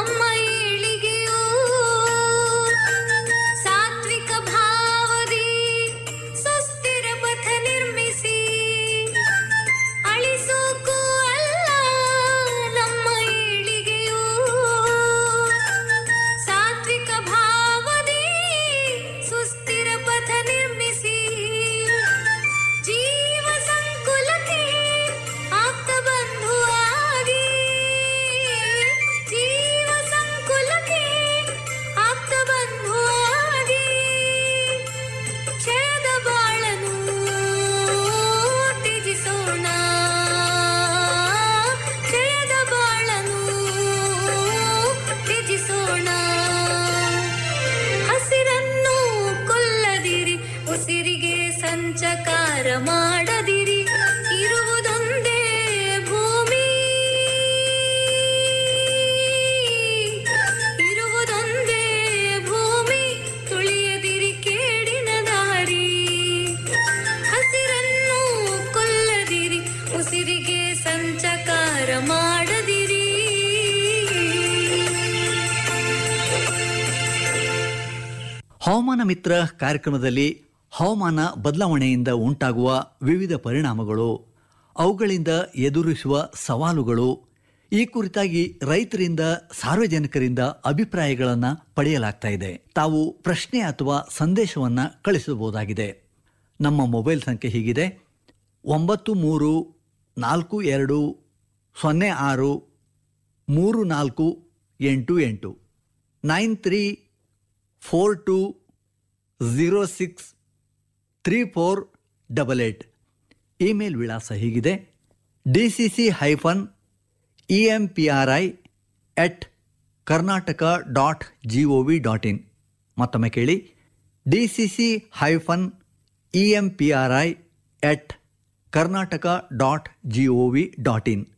Speaker 5: ಹವಾಮಾನ ಮಿತ್ರ ಕಾರ್ಯಕ್ರಮದಲ್ಲಿ ಹವಾಮಾನ ಬದಲಾವಣೆಯಿಂದ ಉಂಟಾಗುವ ವಿವಿಧ ಪರಿಣಾಮಗಳು ಅವುಗಳಿಂದ ಎದುರಿಸುವ ಸವಾಲುಗಳು ಈ ಕುರಿತಾಗಿ ರೈತರಿಂದ ಸಾರ್ವಜನಿಕರಿಂದ ಅಭಿಪ್ರಾಯಗಳನ್ನು ಪಡೆಯಲಾಗ್ತಾ ಇದೆ ತಾವು ಪ್ರಶ್ನೆ ಅಥವಾ ಸಂದೇಶವನ್ನು ಕಳಿಸಬಹುದಾಗಿದೆ ನಮ್ಮ ಮೊಬೈಲ್ ಸಂಖ್ಯೆ ಹೀಗಿದೆ ಒಂಬತ್ತು ಮೂರು ನಾಲ್ಕು ಎರಡು ಸೊನ್ನೆ ಆರು ಮೂರು ನಾಲ್ಕು ಎಂಟು ಎಂಟು nine three four two zero six three four double eight email ವಿಳಾಸ ಹೀಗಿದೆ D C C hyphen E M P R I at Karnataka dot G O V dot in ಮತ್ತೊಮ್ಮೆ ಕೇಳಿ D C C hyphen E M P R I at Karnataka dot G O V dot in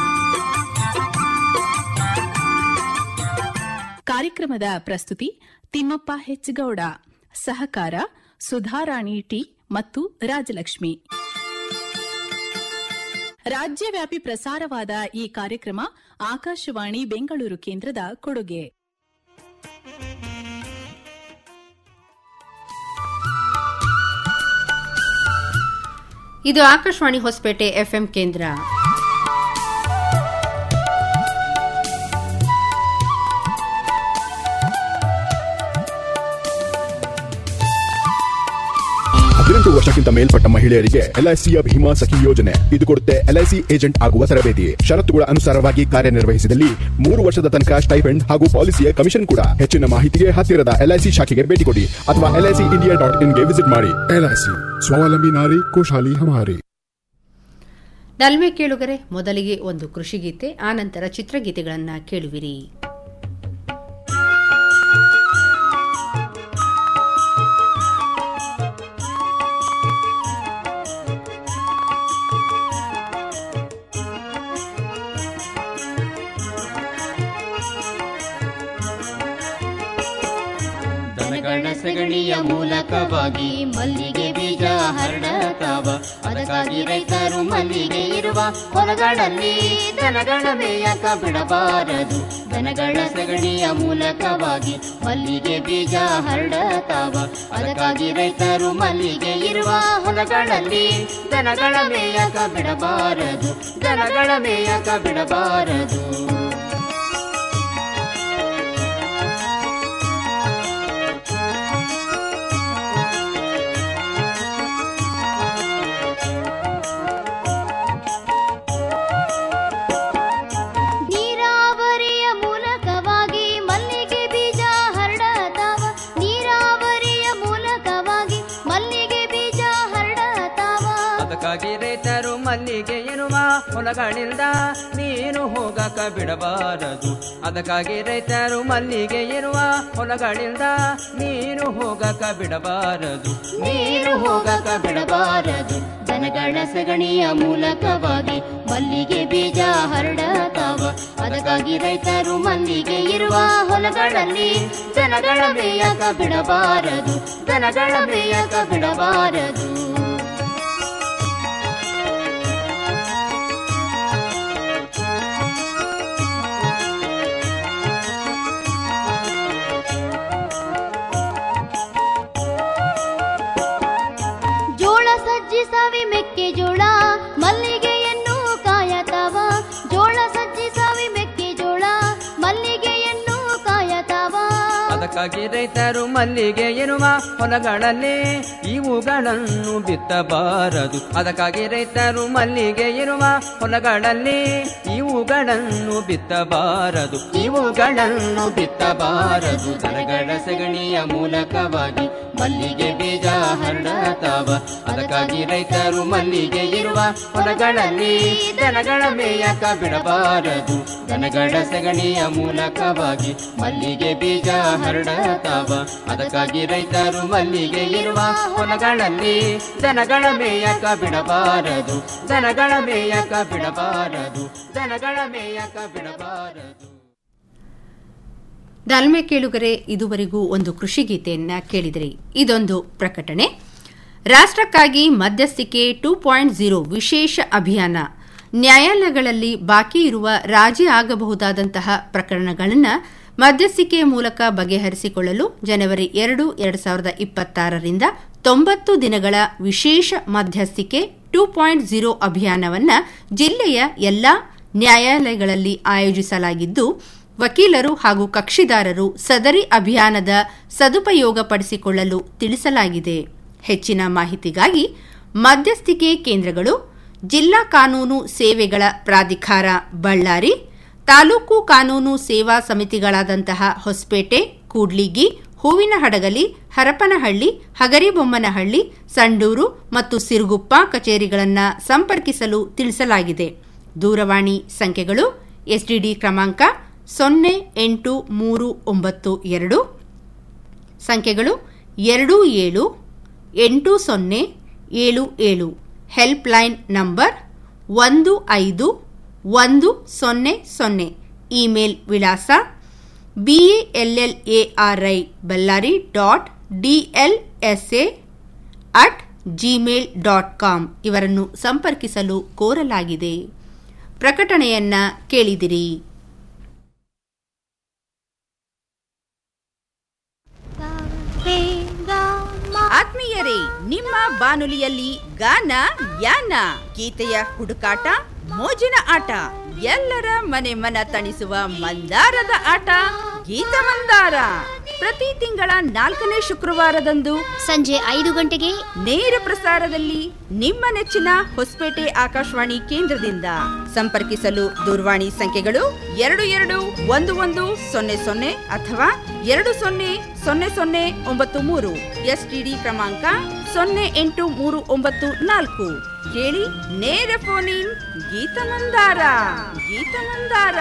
Speaker 3: ಕಾರ್ಯಕ್ರಮದ ಪ್ರಸ್ತುತಿ ತಿಮ್ಮಪ್ಪ ಹೆಚ್ಗೌಡ ಸಹಕಾರ ಸುಧಾರಾಣಿ ಟಿ ಮತ್ತು ರಾಜಲಕ್ಷ್ಮಿ ರಾಜ್ಯವ್ಯಾಪಿ ಪ್ರಸಾರವಾದ ಈ ಕಾರ್ಯಕ್ರಮ ಆಕಾಶವಾಣಿ ಬೆಂಗಳೂರು ಕೇಂದ್ರದ ಕೊಡುಗೆ
Speaker 10: ಇದು ಆಕಾಶವಾಣಿ ಹೊಸಪೇಟೆ ಎಫ್ಎಂ ಕೇಂದ್ರ
Speaker 11: ಹದಿನೆಂಟು ವರ್ಷಕ್ಕಿಂತ ಮೇಲ್ಪಟ್ಟ ಮಹಿಳೆಯರಿಗೆ ಎಲ್ಐಸಿಯ ಭೀಮಾ ಸಖಿ ಯೋಜನೆ ಇದು ಕೊಡುತ್ತೆ ಎಲ್ಐಸಿ ಏಜೆಂಟ್ ಆಗುವ ತರಬೇತಿ ಷರತ್ತುಗಳ ಅನುಸಾರವಾಗಿ ಕಾರ್ಯನಿರ್ವಹಿಸಿದಲ್ಲಿ ಮೂರು ವರ್ಷದ ತನಕ ಸ್ಟೈಫೆಂಡ್ ಹಾಗೂ ಪಾಲಿಸಿಯ ಕಮಿಷನ್ ಕೂಡ ಹೆಚ್ಚಿನ ಮಾಹಿತಿಗೆ ಹತ್ತಿರದ ಎಲ್ಐಸಿ ಶಾಖೆಗೆ ಭೇಟಿ ಕೊಡಿ ಅಥವಾ ಎಲ್ಐಸಿ ಇಂಡಿಯಾ ಡಾಟ್ ಇನ್ಗೆ ವಿಸಿಟ್ ಮಾಡಿ ಎಲ್ಐಸಿ ಸ್ವಾವಲಂಬಿ ನಾರಿ ಖುಷಾಲಿ ಹಮಾರಿ
Speaker 10: ನಲ್ಮೆ ಕೇಳುಗರೆ ಮೊದಲಿಗೆ ಒಂದು ಕೃಷಿ ಗೀತೆ ಆನಂತರ ಚಿತ್ರಗೀತೆಗಳನ್ನು ಕೇಳುವಿರಿ
Speaker 12: ದನಗಳ ಸಗಣಿಯ ಮೂಲಕವಾಗಿ ಮಲ್ಲಿಗೆ ಬೀಜ ಹರಡತಾವ ಅದಕ್ಕಾಗಿ ರೈತರು ಮಲ್ಲಿಗೆ ಇರುವ ಹೊಲಗಳಲ್ಲಿ ದನಗಳ ಮೇಯಕ ಬಿಡಬಾರದು ದನಗಳ ಸಗಣಿಯ ಮೂಲಕವಾಗಿ ಮಲ್ಲಿಗೆ ಬೀಜ ಹರಡತಾವ ಅದಕ್ಕಾಗಿ ರೈತರು ಮಲ್ಲಿಗೆ ಇರುವ ಹೊಲಗಳಲ್ಲಿ ದನಗಳ ಮೇಯಕ ಬಿಡಬಾರದು ದನಗಳ ಮೇಯಕ ಬಿಡಬಾರದು ನೀರಾವರಿಯ ಮೂಲಕವಾಗಿ ಮಲ್ಲಿಗೆ ಬೀಜ ಹರಡತಾವ ನೀರಾವರಿಯ ಮೂಲಕವಾಗಿ ಮಲ್ಲಿಗೆ ಬೀಜ ಹರಡತಾವ
Speaker 13: ಅದಕ್ಕಾಗಿ ರೈತರು ಮಲ್ಲಿಗೆ ಇರುವ ಹೊಲಗಳಿಂದ ನೀರು ಹೋಗಕ ಬಿಡಬಾರದು ಅದಕ್ಕಾಗಿ ರೈತರು ಮಲ್ಲಿಗೆ ಇರುವ ಹೊಲಗಳಿಂದ ನೀರು ಹೋಗಕ ಬಿಡಬಾರದು
Speaker 12: ನೀರು ಹೋಗಕ ಬಿಡಬಾರದು ದನಗಳ ಸಗಣಿಯ ಮೂಲಕವಾಗಿ ಮಲ್ಲಿಗೆ ಬೀಜ ಹರಡತಾವ ಅದಕ್ಕಾಗಿ ರೈತರು ಮಲ್ಲಿಗೆ ಇರುವ ಹೊಲಗಳಲ್ಲಿ ದನಗಳ ಮೇಯಕ ಬಿಡಬಾರದು ದನಗಳ ಮೇಯಕ ಬಿಡಬಾರದು ಜೋಳ ಸಜ್ಜಿ ಸವಿ ಮೆಕ್ಕೆಜೋಳ ಮಲ್ಲಿಗೆಯನ್ನು ಕಾಯತಾವ ಜೋಳ ಸಜ್ಜಿ ಸವಿ ಮೆಕ್ಕೆಜೋಳ ಮಲ್ಲಿಗೆಯನ್ನು ಕಾಯತಾವ
Speaker 13: ಅದಕ್ಕಾಗಿ ರೈತರು ಮಲ್ಲಿಗೆ ಇರುವ ಹೊಲಗಳಲ್ಲಿ ಇವುಗಳನ್ನು ಬಿತ್ತಬಾರದು ಅದಕ್ಕಾಗಿ ರೈತರು ಮಲ್ಲಿಗೆ ಇರುವ ಹೊಲಗಳಲ್ಲಿ ಇವುಗಳನ್ನು ಬಿತ್ತಬಾರದು ಇವುಗಳನ್ನು ಬಿತ್ತಬಾರದು ದನಗಳ ಸಗಣಿಯ ಮೂಲಕವಾಗಿ ಮಲ್ಲಿಗೆ ಬೀಜ ಹರಡತಾವ ಅದಕ್ಕಾಗಿ ರೈತರು ಮಲ್ಲಿಗೆ ಇರುವ ಹೊಲಗಳಲ್ಲಿ ದನಗಳ ಮೇಯಕ ಬಿಡಬಾರದು ದನಗಳ ಸಗಣಿಯ ಮೂಲಕವಾಗಿ ಮಲ್ಲಿಗೆ ಬೀಜ ಹರಡತಾವ ಅದಕ್ಕಾಗಿ ರೈತರು ಮಲ್ಲಿಗೆ ಇರುವ ಹೊಲಗಳಲ್ಲಿ ದನಗಳ ಮೇಯಕ ಬಿಡಬಾರದು ದನಗಳ ಮೇಯಕ ಬಿಡಬಾರದು ದನಗಳ ಮೇಯಕ ಬಿಡಬಾರದು
Speaker 10: ನಲ್ಮೆ ಕೇಳುಗರೆ ಇದುವರೆಗೂ ಒಂದು ಕೃಷಿ ಗೀತೆಯನ್ನ ಕೇಳಿದಿರಿ ಇದೊಂದು ಪ್ರಕಟಣೆ ರಾಷ್ಟ್ರಕ್ಕಾಗಿ ಮಧ್ಯಸ್ಥಿಕೆ ಟೂ ಪಾಯಿಂಟ್ ಝೀರೋ ವಿಶೇಷ ಅಭಿಯಾನ ನ್ಯಾಯಾಲಯಗಳಲ್ಲಿ ಬಾಕಿ ಇರುವ ರಾಜಿ ಆಗಬಹುದಾದಂತಹ ಪ್ರಕರಣಗಳನ್ನು ಮಧ್ಯಸ್ಥಿಕೆಯ ಮೂಲಕ ಬಗೆಹರಿಸಿಕೊಳ್ಳಲು ಜನವರಿ ಎರಡು ಎರಡು ಸಾವಿರದ ಇಪ್ಪತ್ತಾರರಿಂದ ತೊಂಬತ್ತು ದಿನಗಳ ವಿಶೇಷ ಮಧ್ಯಸ್ಥಿಕೆ ಟೂ ಪಾಯಿಂಟ್ ಝೀರೋ ಅಭಿಯಾನವನ್ನು ಜಿಲ್ಲೆಯ ಎಲ್ಲಾ ನ್ಯಾಯಾಲಯಗಳಲ್ಲಿ ಆಯೋಜಿಸಲಾಗಿದ್ದು ವಕೀಲರು ಹಾಗೂ ಕಕ್ಷಿದಾರರು ಸದರಿ ಅಭಿಯಾನದ ಸದುಪಯೋಗಪಡಿಸಿಕೊಳ್ಳಲು ತಿಳಿಸಲಾಗಿದೆ ಹೆಚ್ಚಿನ ಮಾಹಿತಿಗಾಗಿ ಮಧ್ಯಸ್ಥಿಕೆ ಕೇಂದ್ರಗಳು ಜಿಲ್ಲಾ ಕಾನೂನು ಸೇವೆಗಳ ಪ್ರಾಧಿಕಾರ ಬಳ್ಳಾರಿ ತಾಲೂಕು ಕಾನೂನು ಸೇವಾ ಸಮಿತಿಗಳಾದಂತಹ ಹೊಸಪೇಟೆ ಕೂಡ್ಲಿಗಿ ಹೂವಿನಹಡಗಲಿ ಹರಪನಹಳ್ಳಿ ಹಗರಿಬೊಮ್ಮನಹಳ್ಳಿ ಸಂಡೂರು ಮತ್ತು ಸಿರುಗುಪ್ಪ ಕಚೇರಿಗಳನ್ನು ಸಂಪರ್ಕಿಸಲು ತಿಳಿಸಲಾಗಿದೆ ದೂರವಾಣಿ ಸಂಖ್ಯೆಗಳು ಎಸ್ಡಿಡಿ ಕ್ರಮಾಂಕ ಸೊನ್ನೆ ಎಂಟು ಮೂರು ಒಂಬತ್ತು ಎರಡು ಸಂಖ್ಯೆಗಳು ಎರಡು ಏಳು ಎಂಟು ಸೊನ್ನೆ ಏಳು ಏಳು ಹೆಲ್ಪ್ಲೈನ್ ನಂಬರ್ ಒಂದು ಐದು ಒಂದು ಸೊನ್ನೆ ಸೊನ್ನೆ ಇಮೇಲ್ ವಿಳಾಸ B L L A R I Ballari dot D L S A at Gmail dot com ಇವರನ್ನು ಸಂಪರ್ಕಿಸಲು ಕೋರಲಾಗಿದೆ ಪ್ರಕಟಣೆಯನ್ನ ಕೇಳಿದಿರಿ ಆತ್ಮೀಯರೇ ನಿಮ್ಮ ಬಾನುಲಿಯಲ್ಲಿ ಗಾನ ಯಾನ ಗೀತೆಯ ಹುಡುಕಾಟ ಮೋಜಿನ ಆಟ ಎಲ್ಲರ ಮನೆ ಮನ ತಣಿಸುವ ಮಂದಾರದ ಆಟ ಗೀತ ಮಂದಾರ ಪ್ರತಿ ತಿಂಗಳ ನಾಲ್ಕನೇ ಶುಕ್ರವಾರದಂದು
Speaker 12: ಸಂಜೆ ಐದು ಗಂಟೆಗೆ
Speaker 10: ನೇರ ಪ್ರಸಾರದಲ್ಲಿ ನಿಮ್ಮ ನೆಚ್ಚಿನ ಹೊಸಪೇಟೆ ಆಕಾಶವಾಣಿ ಕೇಂದ್ರದಿಂದ ಸಂಪರ್ಕಿಸಲು ದೂರವಾಣಿ ಸಂಖ್ಯೆಗಳು ಎರಡು ಎರಡು ಒಂದು ಒಂದು ಸೊನ್ನೆ ಸೊನ್ನೆ ಅಥವಾ ಎರಡು ಸೊನ್ನೆ ಸೊನ್ನೆ ಸೊನ್ನೆ ಒಂಬತ್ತು ಮೂರು ಎಸ್ಟಿಡಿ ಕ್ರಮಾಂಕ ಸೊನ್ನೆ ಎಂಟು ಮೂರು ಒಂಬತ್ತು ನಾಲ್ಕು ಕೇಳಿ ನೇರ ಫೋನ್ ಇನ್ ಗೀತ ಮಂದಾರ ಗೀತ ಮಂದಾರ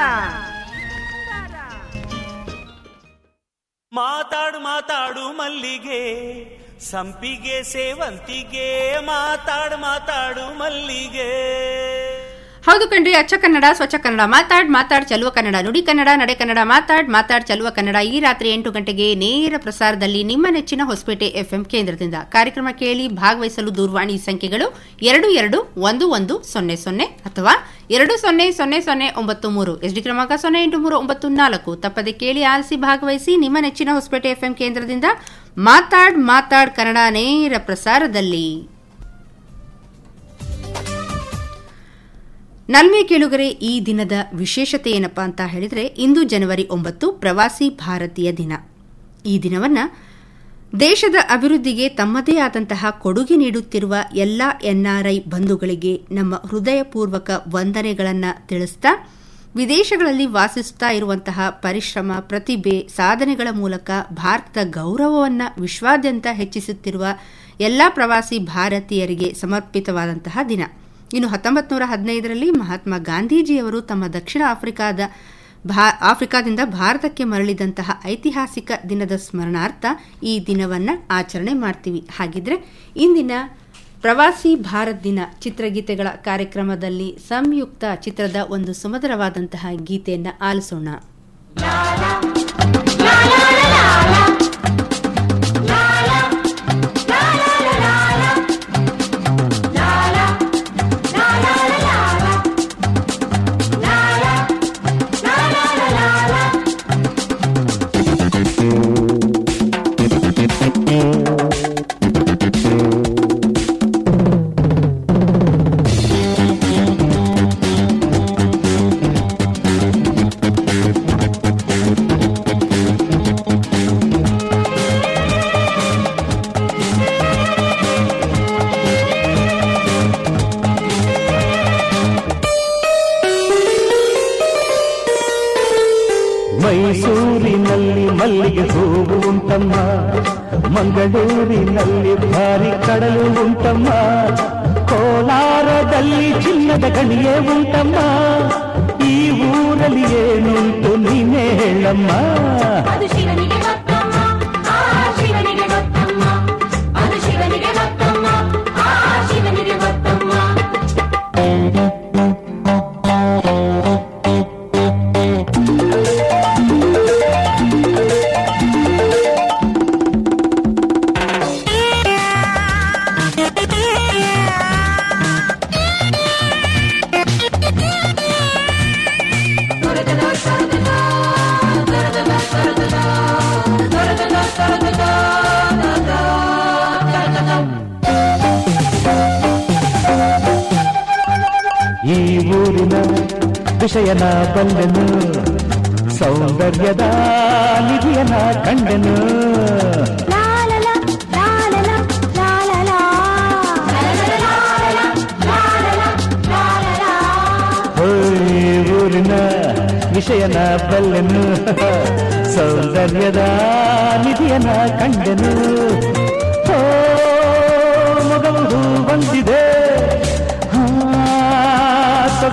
Speaker 14: ಮಾತಾಡು ಮಾತಾಡು ಮಲ್ಲಿಗೆ ಸಂಪಿಗೆ ಸೇವಂತಿಗೆ ಮಾತಾಡು ಮಾತಾಡು ಮಲ್ಲಿಗೆ
Speaker 10: ಹೌದು ಕಣ್ರಿ ಅಚ್ಚ ಕನ್ನಡ ಸ್ವಚ್ಛ ಕನ್ನಡ ಮಾತಾಡ್ ಮಾತಾಡ್ ಚಲುವ ಕನ್ನಡ ನುಡಿ ಕನ್ನಡ ನಡೆ ಕನ್ನಡ ಮಾತಾಡ್ ಮಾತಾಡ್ ಚಲುವ ಕನ್ನಡ ಈ ರಾತ್ರಿ ಎಂಟು ಗಂಟೆಗೆ ನೇರ ಪ್ರಸಾರದಲ್ಲಿ ನಿಮ್ಮ ನೆಚ್ಚಿನ ಹೊಸಪೇಟೆ ಎಫ್ಎಂ ಕೇಂದ್ರದಿಂದ ಕಾರ್ಯಕ್ರಮ ಕೇಳಿ ಭಾಗವಹಿಸಲು ದೂರವಾಣಿ ಸಂಖ್ಯೆಗಳು ಎರಡು ಎರಡು ಒಂದು ಒಂದು ಸೊನ್ನೆ ಸೊನ್ನೆ ಅಥವಾ ಎರಡು ಸೊನ್ನೆ ಸೊನ್ನೆ ಸೊನ್ನೆ ಒಂಬತ್ತು ಮೂರು ಎಸ್ಡಿ ಕ್ರಮಾಂಕ ಸೊನ್ನೆ ಎಂಟು ಮೂರು ಒಂಬತ್ತು ನಾಲ್ಕು ತಪ್ಪದೆ ಕೇಳಿ ಆಲಿಸಿ ಭಾಗವಹಿಸಿ ನಿಮ್ಮ ನೆಚ್ಚಿನ ಹೊಸಪೇಟೆ ಎಫ್ಎಂ ಕೇಂದ್ರದಿಂದ ಮಾತಾಡ್ ಮಾತಾಡ್ ಕನ್ನಡ ನೇರ ಪ್ರಸಾರದಲ್ಲಿ ನಲ್ಮೆ ಕೇಳುಗರೆ ಈ ದಿನದ ವಿಶೇಷತೆ ಏನಪ್ಪಾ ಅಂತ ಹೇಳಿದ್ರೆ ಇಂದು ಜನವರಿ ಒಂಬತ್ತು ಪ್ರವಾಸಿ ಭಾರತೀಯ ದಿನ ಈ ದಿನವನ್ನ ದೇಶದ ಅಭಿವೃದ್ಧಿಗೆ ತಮ್ಮದೇ ಆದಂತಹ ಕೊಡುಗೆ ನೀಡುತ್ತಿರುವ ಎಲ್ಲ ಎನ್ಆರ್ಐ ಬಂಧುಗಳಿಗೆ ನಮ್ಮ ಹೃದಯಪೂರ್ವಕ ವಂದನೆಗಳನ್ನು ತಿಳಿಸ್ತಾ ವಿದೇಶಗಳಲ್ಲಿ ವಾಸಿಸುತ್ತಾ ಇರುವಂತಹ ಪರಿಶ್ರಮ ಪ್ರತಿಭೆ ಸಾಧನೆಗಳ ಮೂಲಕ ಭಾರತದ ಗೌರವವನ್ನು ವಿಶ್ವಾದ್ಯಂತ ಹೆಚ್ಚಿಸುತ್ತಿರುವ ಎಲ್ಲ ಪ್ರವಾಸಿ ಭಾರತೀಯರಿಗೆ ಸಮರ್ಪಿತವಾದಂತಹ ದಿನ ಇನ್ನು ಹತ್ತೊಂಬತ್ತು ನೂರ ಹದಿನೈದರಲ್ಲಿ ಮಹಾತ್ಮ ಗಾಂಧೀಜಿಯವರು ತಮ್ಮ ದಕ್ಷಿಣ ಆಫ್ರಿಕಾದ ಭಾ ಆಫ್ರಿಕಾದಿಂದ ಭಾರತಕ್ಕೆ ಮರಳಿದಂತಹ ಐತಿಹಾಸಿಕ ದಿನದ ಸ್ಮರಣಾರ್ಥ ಈ ದಿನವನ್ನು ಆಚರಣೆ ಮಾಡ್ತೀವಿ ಹಾಗಿದ್ರೆ ಇಂದಿನ ಪ್ರವಾಸಿ ಭಾರತ್ ದಿನ ಚಿತ್ರಗೀತೆಗಳ ಕಾರ್ಯಕ್ರಮದಲ್ಲಿ ಸಂಯುಕ್ತ ಚಿತ್ರದ ಒಂದು ಸುಮಧುರವಾದಂತಹ ಗೀತೆಯನ್ನು ಆಲಿಸೋಣ
Speaker 15: ಮೈಸೂರಿನಲ್ಲಿ ಮಲ್ಲಿಗೆ ಹೂವು ಉಂಟಮ್ಮ ಮಂಗಳೂರಿನಲ್ಲಿ ಭಾರಿ ಕಡಲು ಉಂಟಮ್ಮ ಕೋಲಾರದಲ್ಲಿ ಚಿನ್ನದ ಗಣಿಯೇ ಉಂಟಮ್ಮ ಈ ಊರಲ್ಲಿ ಏನುಂಟು ನೀನೇ ಹೇಳಮ್ಮ
Speaker 4: ಅದು ಶಿವನಿಗೆ ಗೊತ್ತಮ್ಮ ಆ ಶಿವನಿಗೆ ಗೊತ್ತಮ್ಮ ಅದು ಶಿವನಿಗೆ ಗೊತ್ತಮ್ಮ ಆ ಶಿವನಿಗೆ ಗೊತ್ತಮ್ಮ
Speaker 15: ಿ ವಿಷಯನ ಬಲ್ಲೆನು ಸೌಂದರ್ಯದ ನಿಧಿಯನ ಕಂಡೆನು ಹೋಯ್ ಊರಿನ ವಿಷಯನ ಬಲ್ಲೆನು ಸೌಂದರ್ಯದ ನಿಧಿಯನ ಕಂಡೆನು ಓ ಮಗವು ಬಂದಿದೆ